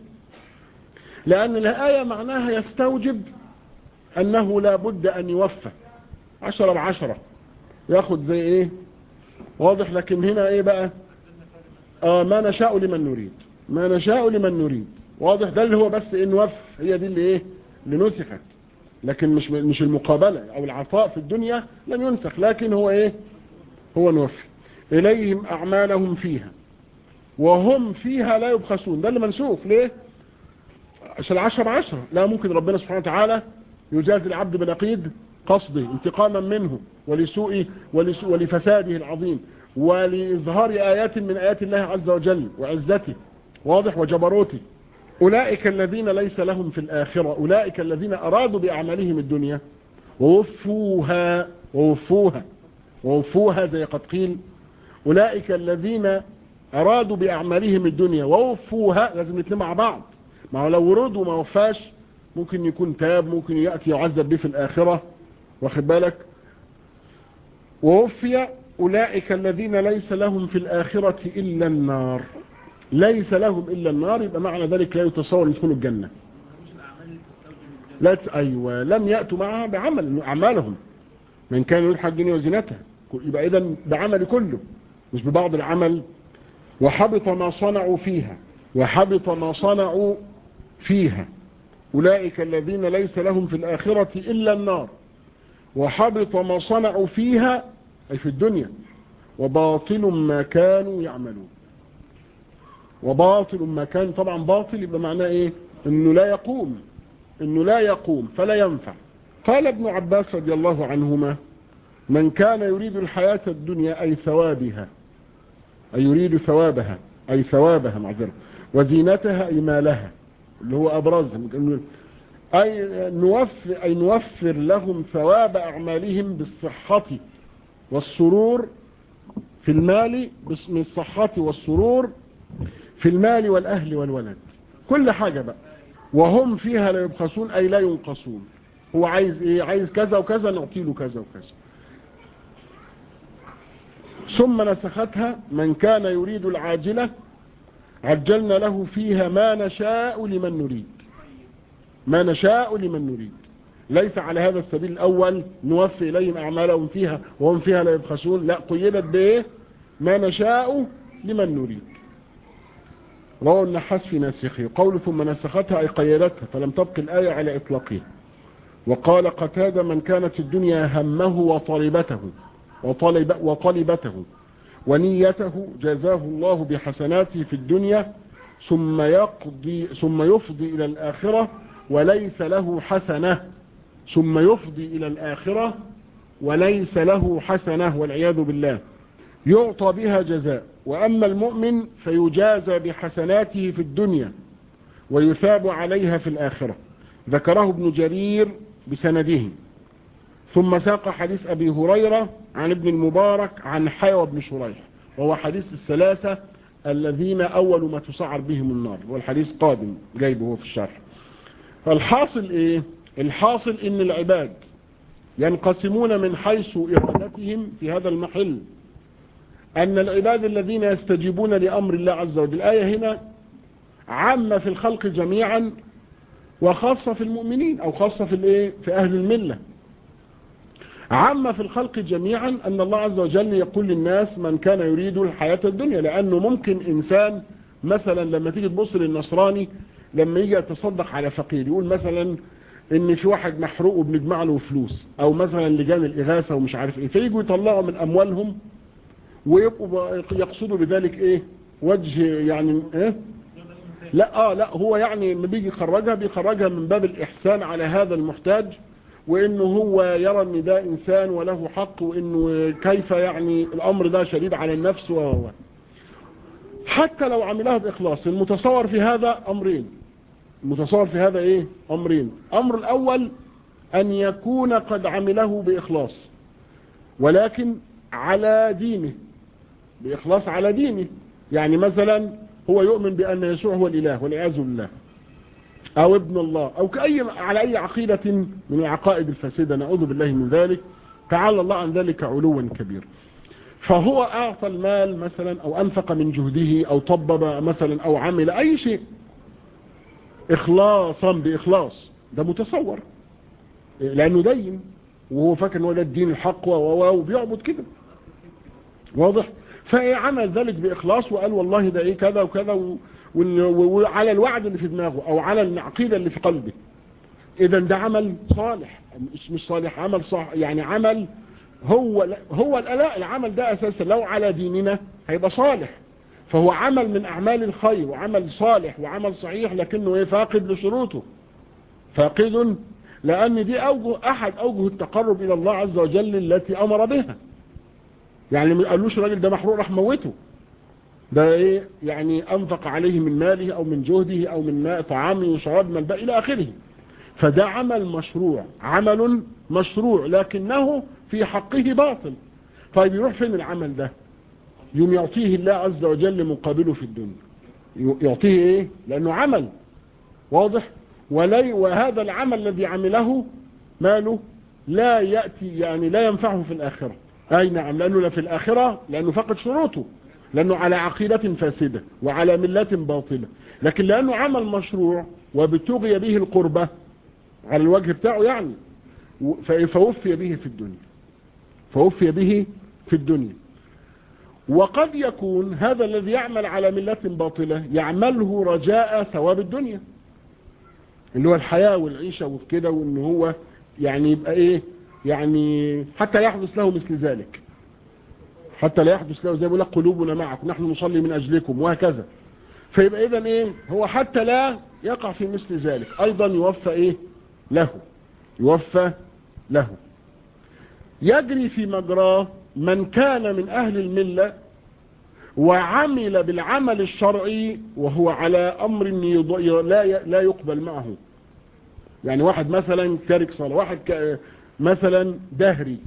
لان الايه معناها يستوجب انه لا بد ان يوفى عشرة بعشرة ياخد زي ايه واضح لكن هنا ايه بقى اه ما نشاء لمن نريد ما نشاء لمن نريد واضح ده اللي هو بس ان وف هي دي اللي ايه اللي نسخت لكن مش مش المقابلة او العطاء في الدنيا لم ينسخ لكن هو ايه هو نوفي اليهم اعمالهم فيها وهم فيها لا يبخسون ده اللي منسوخ ليه عشان عشر عشر لا ممكن ربنا سبحانه وتعالى يجازي العبد بنقيض قصده انتقاما منه ولسوء ولسوء ولفساده العظيم ولإظهار آيات من آيات الله عز وجل وعزته واضح وجبروته أولئك الذين ليس لهم في الآخرة أولئك الذين أرادوا بأعمالهم الدنيا ووفوها ووفوها ووفوها زي قد قيل أولئك الذين أرادوا بأعمالهم الدنيا ووفوها لازم الاثنين مع بعض ما هو لو ورد وما وفاش ممكن يكون تاب ممكن يأتي يعذب به في الآخرة واخد بالك ووفي أولئك الذين ليس لهم في الآخرة إلا النار ليس لهم إلا النار يبقى معنى ذلك لا يتصور أن يدخلوا الجنة لا ت... أيوة لم يأتوا معها بعمل أعمالهم من كان يريد حق الدنيا وزينتها يبقى إذا بعمل كله مش ببعض العمل وحبط ما صنعوا فيها وحبط ما صنعوا فيها أولئك الذين ليس لهم في الآخرة إلا النار وحبط ما صنعوا فيها أي في الدنيا وباطل ما كانوا يعملون وباطل ما كان طبعا باطل يبقى معناه ايه انه لا يقوم انه لا يقوم فلا ينفع قال ابن عباس رضي الله عنهما من كان يريد الحياة الدنيا اي ثوابها اي يريد ثوابها اي ثوابها معذرة وزينتها اي مالها اللي هو ابرزها أي نوفر, أي نوفر لهم ثواب أعمالهم بالصحة والسرور في المال باسم الصحة والسرور في المال والأهل والولد كل حاجة بقى وهم فيها لا يبخسون أي لا ينقصون هو عايز إيه عايز كذا وكذا نعطي له كذا وكذا ثم نسختها من كان يريد العاجلة عجلنا له فيها ما نشاء لمن نريد ما نشاء لمن نريد ليس على هذا السبيل الأول نوفي إليهم أعمالهم فيها وهم فيها لا يبخسون لا قيدت بإيه ما نشاء لمن نريد روى النحاس في ناسخه قول ثم نسختها أي قيدتها فلم تبق الآية على إطلاقها وقال قتاد من كانت الدنيا همه وطلبته وطلب وطلبته ونيته جزاه الله بحسناته في الدنيا ثم يقضي ثم يفضي إلى الآخرة وليس له حسنة ثم يفضي إلى الآخرة وليس له حسنة والعياذ بالله يعطى بها جزاء وأما المؤمن فيجازى بحسناته في الدنيا ويثاب عليها في الآخرة ذكره ابن جرير بسنده ثم ساق حديث أبي هريرة عن ابن المبارك عن حيوى بن شريح وهو حديث الثلاثة الذين أول ما تسعر بهم النار والحديث قادم جايبه هو في الشرح فالحاصل ايه الحاصل ان العباد ينقسمون من حيث ارادتهم في هذا المحل ان العباد الذين يستجيبون لامر الله عز وجل الايه هنا عامه في الخلق جميعا وخاصة في المؤمنين او خاصة في الايه في اهل الملة عم في الخلق جميعا ان الله عز وجل يقول للناس من كان يريد الحياة الدنيا لانه ممكن انسان مثلا لما تيجي تبص للنصراني لما يجي يتصدق على فقير يقول مثلا ان في واحد محروق وبنجمع له فلوس او مثلا لجان الاغاثة ومش عارف ايه فيجوا يطلعوا من اموالهم ويبقوا يقصدوا بذلك ايه وجه يعني ايه لا اه لا هو يعني لما بيجي يخرجها بيخرجها من باب الاحسان على هذا المحتاج وانه هو يرى ان ده انسان وله حق وانه كيف يعني الامر ده شديد على النفس وهو حتى لو عملها باخلاص المتصور في هذا امرين المتصور في هذا ايه امرين امر الاول ان يكون قد عمله باخلاص ولكن على دينه باخلاص على دينه يعني مثلا هو يؤمن بان يسوع هو الاله والعياذ بالله او ابن الله او كأي على اي عقيدة من العقائد الفاسدة نعوذ بالله من ذلك تعالى الله عن ذلك علوا كبير فهو اعطى المال مثلا او انفق من جهده او طبب مثلا او عمل اي شيء اخلاصا باخلاص ده متصور لانه دين وهو فاكر ان هو ده الدين الحق وبيعبد كده واضح فعمل ذلك باخلاص وقال والله ده ايه كذا وكذا وعلى الوعد اللي في دماغه او على العقيدة اللي في قلبه اذا ده عمل صالح مش مش صالح عمل صح يعني عمل هو هو لا العمل ده اساسا لو على ديننا هيبقى صالح فهو عمل من اعمال الخير وعمل صالح وعمل صحيح لكنه ايه فاقد لشروطه فاقد لان دي اوجه احد اوجه التقرب الى الله عز وجل التي امر بها يعني ما قالوش الراجل ده محروق راح موته ده ايه يعني انفق عليه من ماله او من جهده او من ماء طعامه وشراب من الباء الى اخره فده عمل مشروع عمل مشروع لكنه في حقه باطل طيب يروح فين العمل ده يوم يعطيه الله عز وجل مقابله في الدنيا يعطيه ايه لانه عمل واضح ولي وهذا العمل الذي عمله ماله لا يأتي يعني لا ينفعه في الآخرة أي نعم لأنه لا في الآخرة لأنه فقد شروطه لأنه على عقيدة فاسدة وعلى ملة باطلة لكن لأنه عمل مشروع وبتغي به القربة على الوجه بتاعه يعني فوفي به في الدنيا فوفي به في الدنيا وقد يكون هذا الذي يعمل على ملة باطلة يعمله رجاء ثواب الدنيا اللي هو الحياة والعيشة وكده وان هو يعني يبقى ايه يعني حتى يحدث له مثل ذلك حتى لا يحدث له زي ما بيقول لك قلوبنا معكم نحن نصلي من اجلكم وهكذا فيبقى اذا ايه هو حتى لا يقع في مثل ذلك ايضا يوفى ايه له يوفى له يجري في مجراه من كان من اهل الملة وعمل بالعمل الشرعي وهو على امر لا لا يقبل معه يعني واحد مثلا تارك صلاة واحد مثلا دهري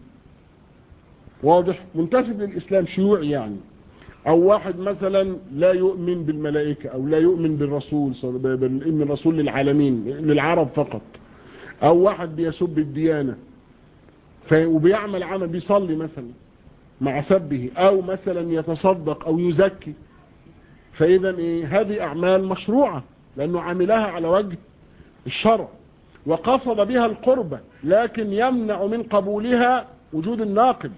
واضح منتسب للإسلام شيوعي يعني أو واحد مثلا لا يؤمن بالملائكة أو لا يؤمن بالرسول إن الرسول للعالمين للعرب فقط أو واحد بيسب الديانة وبيعمل عمل بيصلي مثلا مع سبه أو مثلا يتصدق أو يزكي فإذا إيه هذه أعمال مشروعة لأنه عملها على وجه الشرع وقصد بها القربة لكن يمنع من قبولها وجود الناقد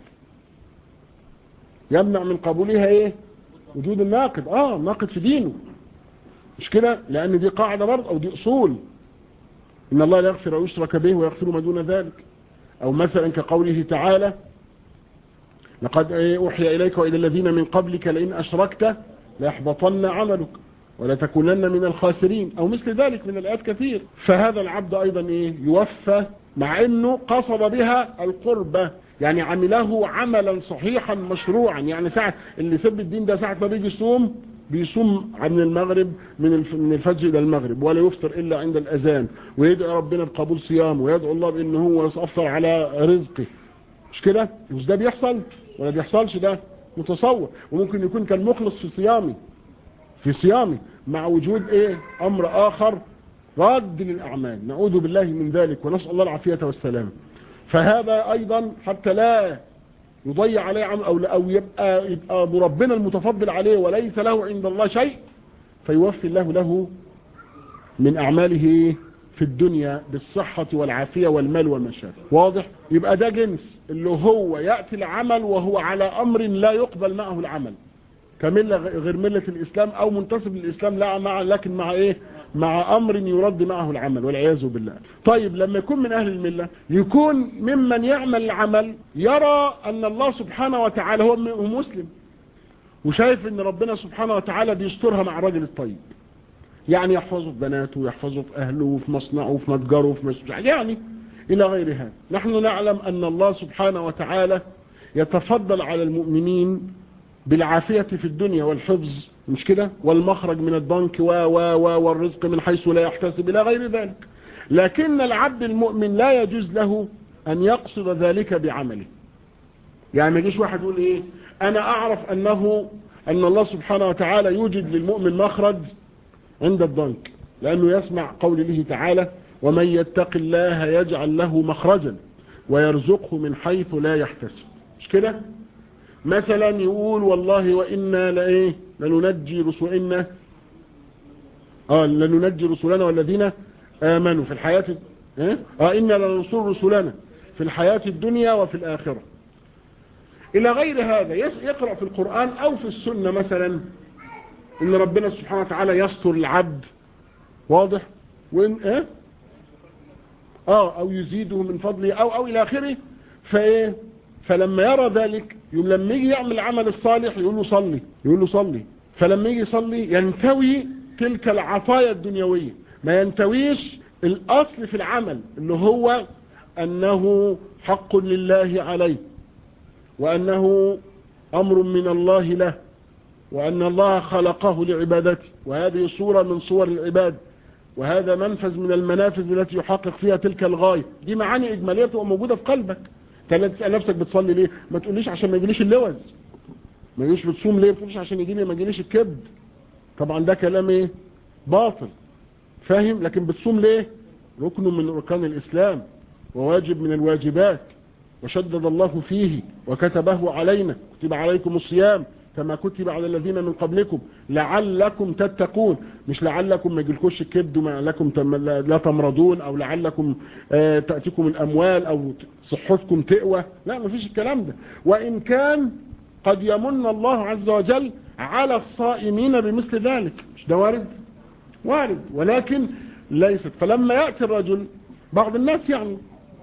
يمنع من قبولها ايه وجود الناقد اه ناقد في دينه مش كده لان دي قاعدة برضه او دي اصول ان الله لا يغفر او يشرك به ويغفر ما دون ذلك او مثلا كقوله تعالى لقد اوحي اليك والى الذين من قبلك لئن اشركت ليحبطن عملك ولا تكونن من الخاسرين او مثل ذلك من الايات كثير فهذا العبد ايضا ايه يوفى مع انه قصد بها القربة يعني عمله عملا صحيحا مشروعا يعني ساعة اللي سب الدين ده ساعة ما بيجي يصوم بيصوم من المغرب من من الفجر الى المغرب ولا يفطر الا عند الاذان ويدعو ربنا بقبول صيامه ويدعو الله بان هو يفطر على رزقه مش كده مش ده بيحصل ولا بيحصلش ده متصور وممكن يكون كان مخلص في صيامه في صيامه مع وجود ايه امر اخر راد للاعمال نعوذ بالله من ذلك ونسال الله العافيه والسلام فهذا ايضا حتى لا يضيع عليه عمل او او يبقى يبقى ربنا المتفضل عليه وليس له عند الله شيء فيوفي الله له من اعماله في الدنيا بالصحة والعافية والمال والمشاكل واضح يبقى ده جنس اللي هو يأتي العمل وهو على أمر لا يقبل معه العمل كملة غير ملة الإسلام أو منتسب للإسلام لا مع لكن مع إيه مع أمر يرد معه العمل والعياذ بالله طيب لما يكون من أهل الملة يكون ممن يعمل العمل يرى أن الله سبحانه وتعالى هو مسلم وشايف أن ربنا سبحانه وتعالى بيسترها مع الراجل الطيب يعني يحفظه في بناته ويحفظه في أهله وفي مصنعه وفي متجره وفي مسجده يعني إلى غير هذا نحن نعلم أن الله سبحانه وتعالى يتفضل على المؤمنين بالعافية في الدنيا والحفظ مش كده والمخرج من البنك و و و والرزق من حيث لا يحتسب إلى غير ذلك لكن العبد المؤمن لا يجوز له أن يقصد ذلك بعمله يعني ما يجيش واحد يقول إيه أنا أعرف أنه أن الله سبحانه وتعالى يوجد للمؤمن مخرج عند الضنك لأنه يسمع قول الله تعالى ومن يتق الله يجعل له مخرجا ويرزقه من حيث لا يحتسب مش كده مثلا يقول والله وإنا لإيه لننجي رسولنا آه لننجي رسولنا والذين آمنوا في الحياة اه, آه إنا لننصر رسولنا في الحياة الدنيا وفي الآخرة إلى غير هذا يقرأ في القرآن أو في السنة مثلا إن ربنا سبحانه وتعالى يستر العبد واضح وإن إيه آه أو يزيده من فضله أو أو إلى آخره فإيه فلما يرى ذلك يوم لما يجي يعمل العمل الصالح يقول له صلي يقول له صلي فلما يجي يصلي ينتوي تلك العطايا الدنيوية ما ينتويش الأصل في العمل اللي هو أنه حق لله عليه وأنه أمر من الله له وأن الله خلقه لعبادته وهذه صورة من صور العباد وهذا منفذ من المنافذ التي يحقق فيها تلك الغاية دي معاني إجمالية تبقى موجودة في قلبك انت تسأل نفسك بتصلي ليه ما تقوليش عشان ما يجيليش اللوز ما يجيش بتصوم ليه بتقوليش عشان يجيلي ما يجيليش الكبد طبعا ده كلام ايه باطل فاهم لكن بتصوم ليه ركن من اركان الاسلام وواجب من الواجبات وشدد الله فيه وكتبه علينا كتب عليكم الصيام كما كتب على الذين من قبلكم لعلكم تتقون مش لعلكم ما يجيلكوش الكبد وما لعلكم لا تمرضون او لعلكم آه تأتيكم الاموال او صحتكم تقوى لا ما فيش الكلام ده وان كان قد يمن الله عز وجل على الصائمين بمثل ذلك مش ده وارد وارد ولكن ليست فلما يأتي الرجل بعض الناس يعني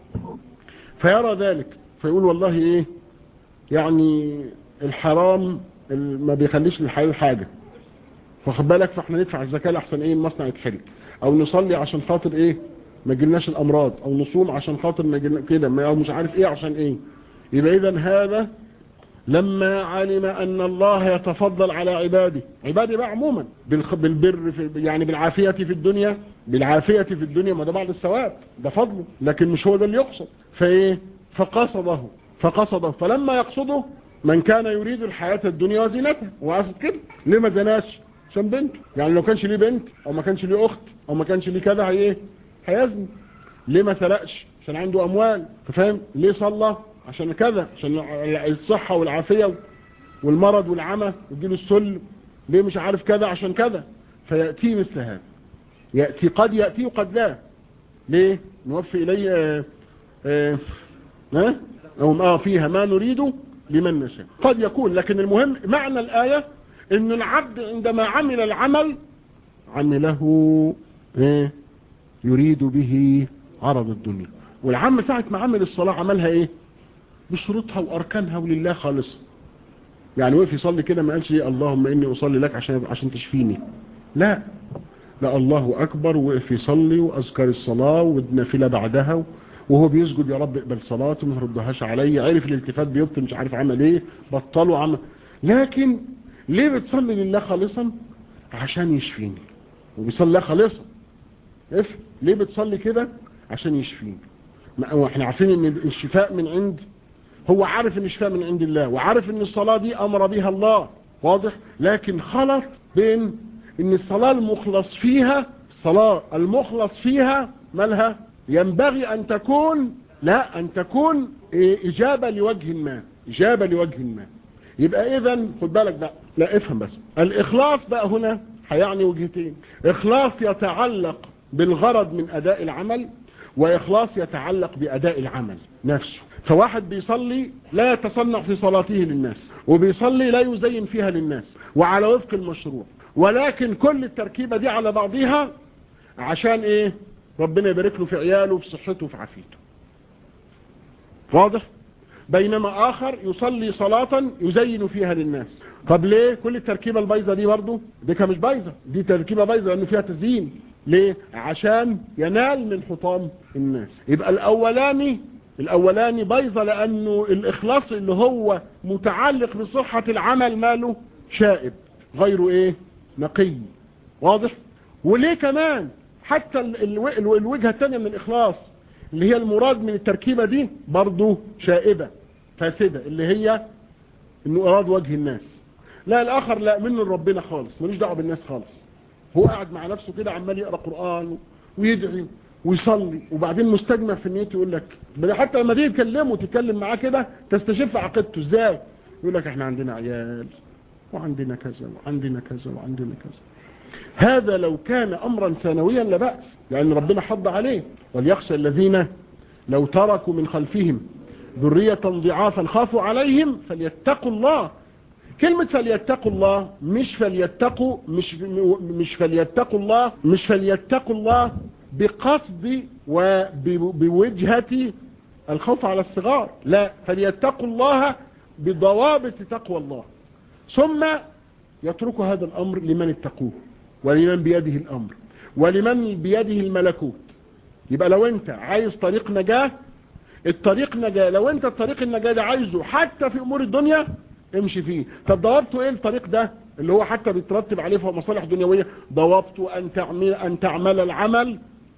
فيرى ذلك فيقول والله ايه يعني الحرام ما بيخليش للحلال حاجة فخد بالك فاحنا ندفع الزكاة لحسن ايه المصنع يتحرق او نصلي عشان خاطر ايه ما يجيلناش الامراض او نصوم عشان خاطر ما يجيلنا كده او مش عارف ايه عشان ايه يبقى اذا هذا لما علم ان الله يتفضل على عباده عباده بقى عموما بالبر في يعني بالعافية في الدنيا بالعافية في الدنيا ما ده بعض الثواب ده فضله لكن مش هو ده اللي يقصد فايه فقصده فقصده فلما يقصده من كان يريد الحياة الدنيا وزينتها وقصد كده ليه ما زناش عشان بنت يعني لو كانش ليه بنت او ما كانش ليه اخت او ما كانش ليه كذا ايه هيزني ليه ما سرقش عشان عنده اموال فاهم ليه صلى عشان كذا عشان الصحة والعافية والمرض والعمى ويجيله السل ليه مش عارف كذا عشان كذا فيأتي مثل هذا يأتي قد يأتي وقد لا ليه نوفي إليه اه اه اه اه فيها ما نريد لمن نشاء قد يكون لكن المهم معنى الآية ان العبد عندما عمل العمل عمله ايه يريد به عرض الدنيا والعم ساعة ما عمل الصلاة عملها ايه بشروطها واركانها ولله خالص يعني وقف يصلي كده ما قالش اللهم اني اصلي لك عشان عشان تشفيني لا لا الله اكبر وقف يصلي واذكر الصلاة والنافله بعدها وهو بيسجد يا رب اقبل صلاته ما تردهاش عليا عرف الالتفات بيبطل مش عارف عمل ايه بطلوا عمل لكن ليه بتصلي لله خالصا عشان يشفيني وبيصلي خالصا اف ليه بتصلي كده عشان يشفيني احنا عارفين ان الشفاء من عند هو عارف ان الشفاء من عند الله وعارف ان الصلاة دي امر بها الله واضح لكن خلط بين ان الصلاة المخلص فيها الصلاة المخلص فيها مالها ينبغي ان تكون لا ان تكون اجابة لوجه ما اجابة لوجه ما يبقى اذا خد بالك بقى لا افهم بس الاخلاص بقى هنا هيعني وجهتين اخلاص يتعلق بالغرض من أداء العمل وإخلاص يتعلق بأداء العمل نفسه فواحد بيصلي لا يتصنع في صلاته للناس وبيصلي لا يزين فيها للناس وعلى وفق المشروع ولكن كل التركيبة دي على بعضها عشان ايه ربنا يبارك له في عياله وفي صحته وفي عافيته واضح بينما آخر يصلي صلاة يزين فيها للناس طب ليه كل التركيبة البيضة دي برضو دي مش بيضة دي تركيبة بيضة لأنه فيها تزيين ليه عشان ينال من حطام الناس يبقى الأولاني الأولاني بيضة لأنه الإخلاص اللي هو متعلق بصحة العمل ماله شائب غيره إيه نقي واضح وليه كمان حتى الوجهة الثانية من الإخلاص اللي هي المراد من التركيبة دي برضو شائبة فاسدة اللي هي انه اراد وجه الناس لا الاخر لا منه ربنا خالص ملوش دعوه بالناس خالص هو قاعد مع نفسه كده عمال يقرا قران ويدعي ويصلي وبعدين مستجمع في نيته يقول لك حتى لما تيجي تكلمه تتكلم معاه كده تستشف عقيدته ازاي يقول لك احنا عندنا عيال وعندنا كذا وعندنا كذا وعندنا كذا هذا لو كان امرا ثانويا لبأس لان ربنا حض عليه وليخشى الذين لو تركوا من خلفهم ذرية ضعافا خافوا عليهم فليتقوا الله كلمة فليتقوا الله مش فليتقوا مش مش فليتقوا الله مش فليتقوا الله بقصد وبوجهة الخوف على الصغار لا فليتقوا الله بضوابط تقوى الله ثم يترك هذا الأمر لمن اتقوه ولمن بيده الأمر ولمن بيده الملكوت يبقى لو انت عايز طريق نجاة الطريق نجاة لو انت الطريق النجاة ده عايزه حتى في امور الدنيا امشي فيه طب ضوابطه ايه الطريق ده اللي هو حتى بيترتب عليه فهو مصالح دنيوية ضوابطه ان تعمل, أن تعمل العمل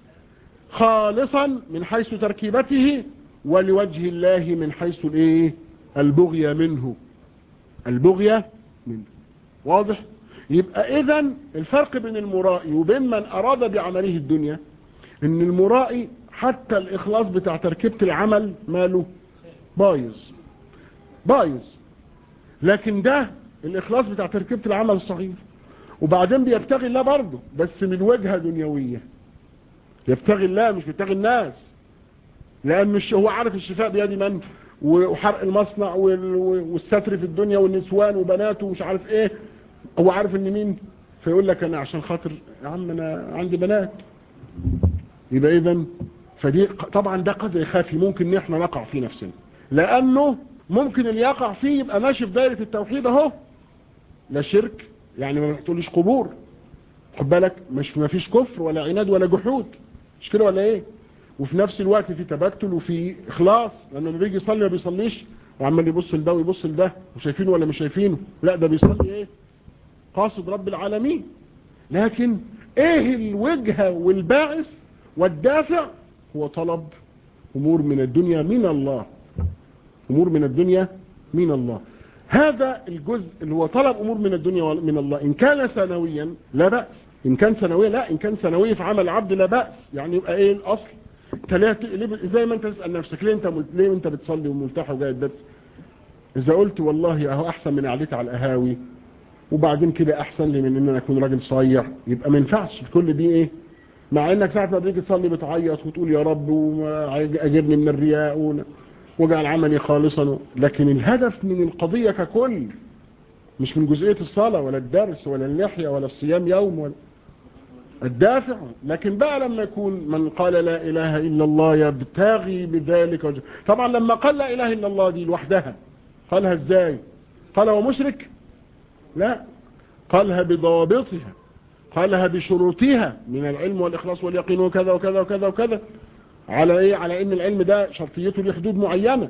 خالصا من حيث تركيبته ولوجه الله من حيث الايه البغية منه البغية منه واضح يبقى اذا الفرق بين المرائي وبين من اراد بعمله الدنيا ان المرائي حتى الاخلاص بتاع تركيبة العمل ماله بايظ بايظ لكن ده الاخلاص بتاع تركيبة العمل الصغير وبعدين بيبتغي الله برضه بس من وجهة دنيوية يبتغي الله مش بيبتغي الناس لان هو عارف الشفاء بيد من وحرق المصنع والستر في الدنيا والنسوان وبناته ومش عارف ايه هو عارف ان مين فيقول لك انا عشان خاطر يا عم انا عندي بنات يبقى اذا فدي طبعا ده قدر خافي ممكن ان احنا نقع فيه نفسنا لانه ممكن اللي يقع فيه يبقى ماشي في دايره التوحيد اهو لا شرك يعني ما تقوليش قبور خد بالك مش ما فيش كفر ولا عناد ولا جحود مش كده ولا ايه وفي نفس الوقت في تبتل وفي اخلاص لانه لما بيجي يصلي ما بيصليش وعمال يبص لده ويبص لده وشايفينه ولا مش شايفينه لا ده بيصلي ايه قاصد رب العالمين لكن ايه الوجهة والباعث والدافع هو طلب امور من الدنيا من الله امور من الدنيا من الله هذا الجزء اللي هو طلب امور من الدنيا من الله ان كان سنويا لا بأس ان كان سنويا لا ان كان سنويا في عمل عبد لا بأس يعني يبقى ايه الاصل زي ما انت تسأل نفسك ليه انت ليه انت بتصلي وملتحي وجاي الدرس اذا قلت والله اهو احسن من قعدتي على القهاوي وبعدين كده احسن لي من ان انا اكون راجل صايع يبقى ما ينفعش كل دي ايه مع انك ساعه ما تيجي تصلي بتعيط وتقول يا رب واجرني من الرياء واجعل عملي خالصا لكن الهدف من القضيه ككل مش من جزئيه الصلاه ولا الدرس ولا اللحيه ولا الصيام يوم ولا الدافع لكن بقى لما يكون من قال لا اله الا الله يبتغي بذلك وجه طبعا لما قال لا اله الا الله دي لوحدها قالها ازاي قال هو مشرك لا قالها بضوابطها قالها بشروطها من العلم والإخلاص واليقين وكذا وكذا وكذا وكذا على ايه على ان العلم ده شرطيته لحدود معينة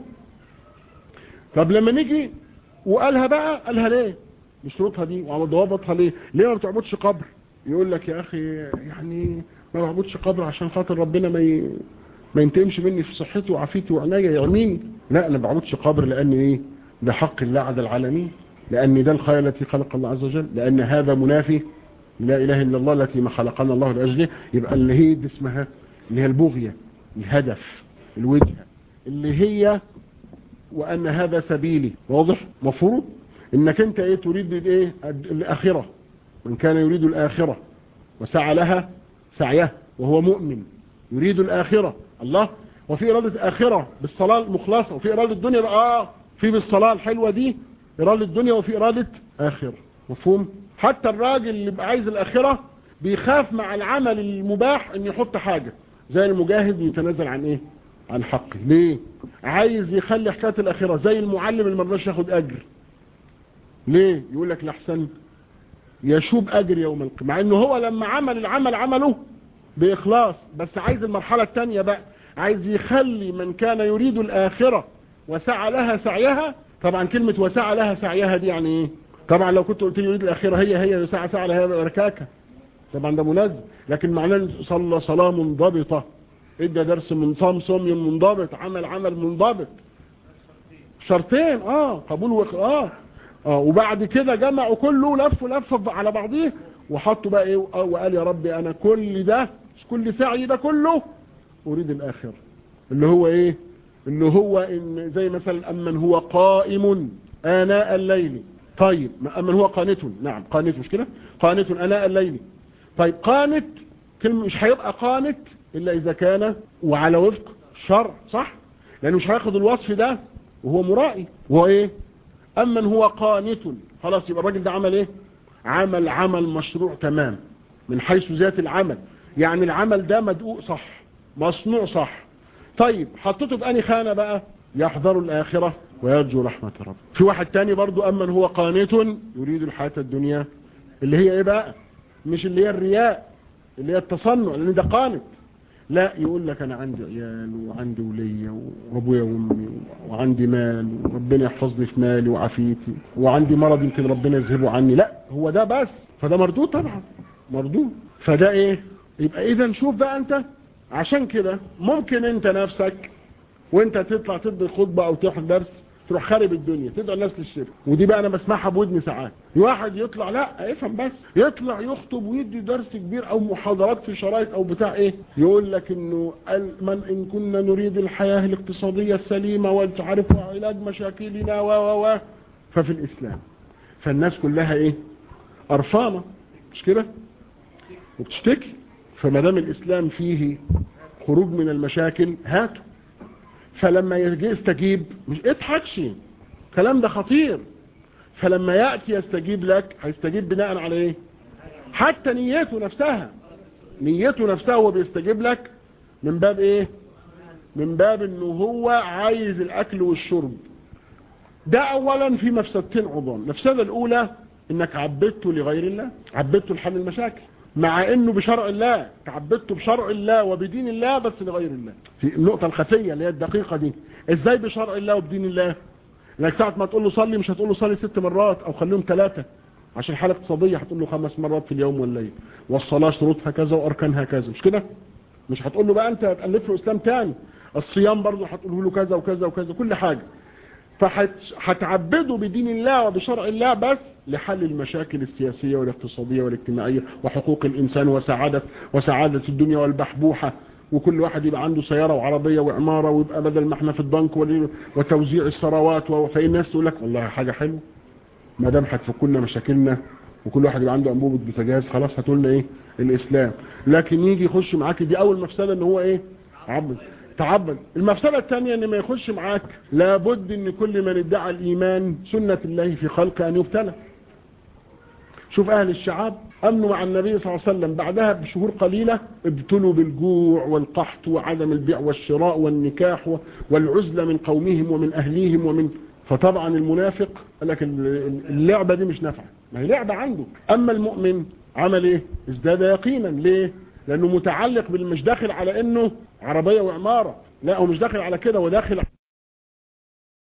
طب لما نيجي وقالها بقى قالها ليه بشروطها دي وعلى ضوابطها ليه ليه ما بتعبدش قبر يقول لك يا اخي يعني ما بعبدش قبر عشان خاطر ربنا ما ي... ما ينتقمش مني في صحتي وعافيتي وعناية يعميني لا انا ما بعبدش قبر لان ايه ده حق الله على العالمين لأن ده الخير التي خلق الله عز وجل لأن هذا منافي لا إله إلا الله التي ما خلقنا الله لأجله يبقى اللي هي دي اسمها اللي هي البغية الهدف الوجهة اللي هي وأن هذا سبيلي واضح مفروض إنك أنت إيه تريد إيه الآخرة من كان يريد الآخرة وسعى لها سعيه وهو مؤمن يريد الآخرة الله وفي إرادة آخرة بالصلاة المخلصة وفي إرادة الدنيا بقى آه في بالصلاة الحلوة دي إرادة الدنيا وفي إرادة آخرة مفهوم حتى الراجل اللي بقى عايز الآخرة بيخاف مع العمل المباح ان يحط حاجة زي المجاهد يتنازل عن ايه عن حقه ليه عايز يخلي حكاية الآخرة زي المعلم اللي مرضاش ياخد أجر ليه يقول لك لحسن يشوب أجر يوم القيامة مع انه هو لما عمل العمل عمله بإخلاص بس عايز المرحلة الثانية بقى عايز يخلي من كان يريد الآخرة وسعى لها سعيها طبعا كلمة وسعى لها سعيها دي يعني ايه طبعا لو كنت قلت لي يريد الآخرة هي هي سعى سعى لها ركاكة طبعا ده منزل لكن معناه صلى صلاة منضبطة ادى درس من صام صوم منضبط عمل عمل منضبط شرطين اه قبول وخ... اه اه وبعد كده جمعوا كله لف لف على بعضيه وحطوا بقى ايه وقال يا ربي انا كل ده كل سعي ده كله اريد الاخر اللي هو ايه اللي هو ان زي مثلا امن هو قائم اناء الليل طيب امن هو قانت نعم قانت مش كده قانت اناء الليل طيب قانت كلمة مش هيبقى قانت الا اذا كان وعلى وفق شرع صح لانه مش هياخد الوصف ده وهو مرائي وهو ايه امن هو قانت خلاص يبقى الراجل ده عمل ايه عمل عمل مشروع تمام من حيث ذات العمل يعني العمل ده مدقوق صح مصنوع صح طيب حطيته بأني خانة بقى يحذر الآخرة ويرجو رحمة رب في واحد تاني برضو أمن هو قانت يريد الحياة الدنيا اللي هي ايه بقى مش اللي هي الرياء اللي هي التصنع لان ده قانت لا يقول لك انا عندي عيال وعندي ولية وابويا وامي وعندي مال وربنا يحفظني في مالي وعافيتي وعندي مرض يمكن ربنا يذهبه عني لا هو ده بس فده مردود طبعا مردود فده ايه يبقى اذا شوف بقى انت عشان كده ممكن انت نفسك وانت تطلع تدي خطبة او تحضر درس تروح خارب الدنيا تدعو الناس للشرك ودي بقى انا بسمعها بودني ساعات واحد يطلع لا افهم بس يطلع يخطب ويدي درس كبير او محاضرات في شرايط او بتاع ايه يقول لك انه من ان كنا نريد الحياة الاقتصادية السليمة وتعرف علاج مشاكلنا و و و ففي الاسلام فالناس كلها ايه قرفانه مش كده وبتشتكي فما دام الاسلام فيه خروج من المشاكل هاته فلما يجي يستجيب مش اضحكش الكلام ده خطير فلما يأتي يستجيب لك هيستجيب بناء على ايه حتى نيته نفسها نيته نفسها هو بيستجيب لك من باب ايه من باب انه هو عايز الاكل والشرب ده اولا في مفسدتين عظام المفسده الاولى انك عبدته لغير الله عبدته لحل المشاكل مع انه بشرع الله تعبدته بشرع الله وبدين الله بس لغير الله في النقطة الخفية اللي هي الدقيقة دي ازاي بشرع الله وبدين الله لك ساعة ما تقول له صلي مش هتقول له صلي ست مرات او خليهم ثلاثة عشان حالة اقتصادية هتقول له خمس مرات في اليوم والليل والصلاة شروطها كذا واركانها كذا مش كده مش هتقول له بقى انت هتألف له اسلام تاني الصيام برضه هتقول له كذا وكذا وكذا كل حاجة فهتعبده بدين الله وبشرع الله بس لحل المشاكل السياسية والاقتصادية والاجتماعية وحقوق الإنسان وسعادة وسعادة الدنيا والبحبوحة وكل واحد يبقى عنده سيارة وعربية وعمارة ويبقى بدل ما احنا في البنك وتوزيع الثروات فإن الناس تقول لك والله حاجة حلوة ما دام هتفك لنا مشاكلنا وكل واحد يبقى عنده انبوبة بوتاجاز خلاص هتقول ايه الاسلام لكن يجي يخش معاك دي اول مفسدة ان هو ايه عبد تعبد المفسدة الثانية ان ما يخش معاك لابد ان كل من ادعى الايمان سنة الله في خلقه ان يبتلى شوف اهل الشعاب امنوا مع النبي صلى الله عليه وسلم بعدها بشهور قليلة ابتلوا بالجوع والقحط وعدم البيع والشراء والنكاح والعزلة من قومهم ومن اهليهم ومن فطبعا المنافق قال لك اللعبة دي مش نافعة ما هي لعبة عنده اما المؤمن عمل ايه ازداد يقينا ليه لانه متعلق بالمش داخل على انه عربية وعمارة لا هو مش داخل على كده وداخل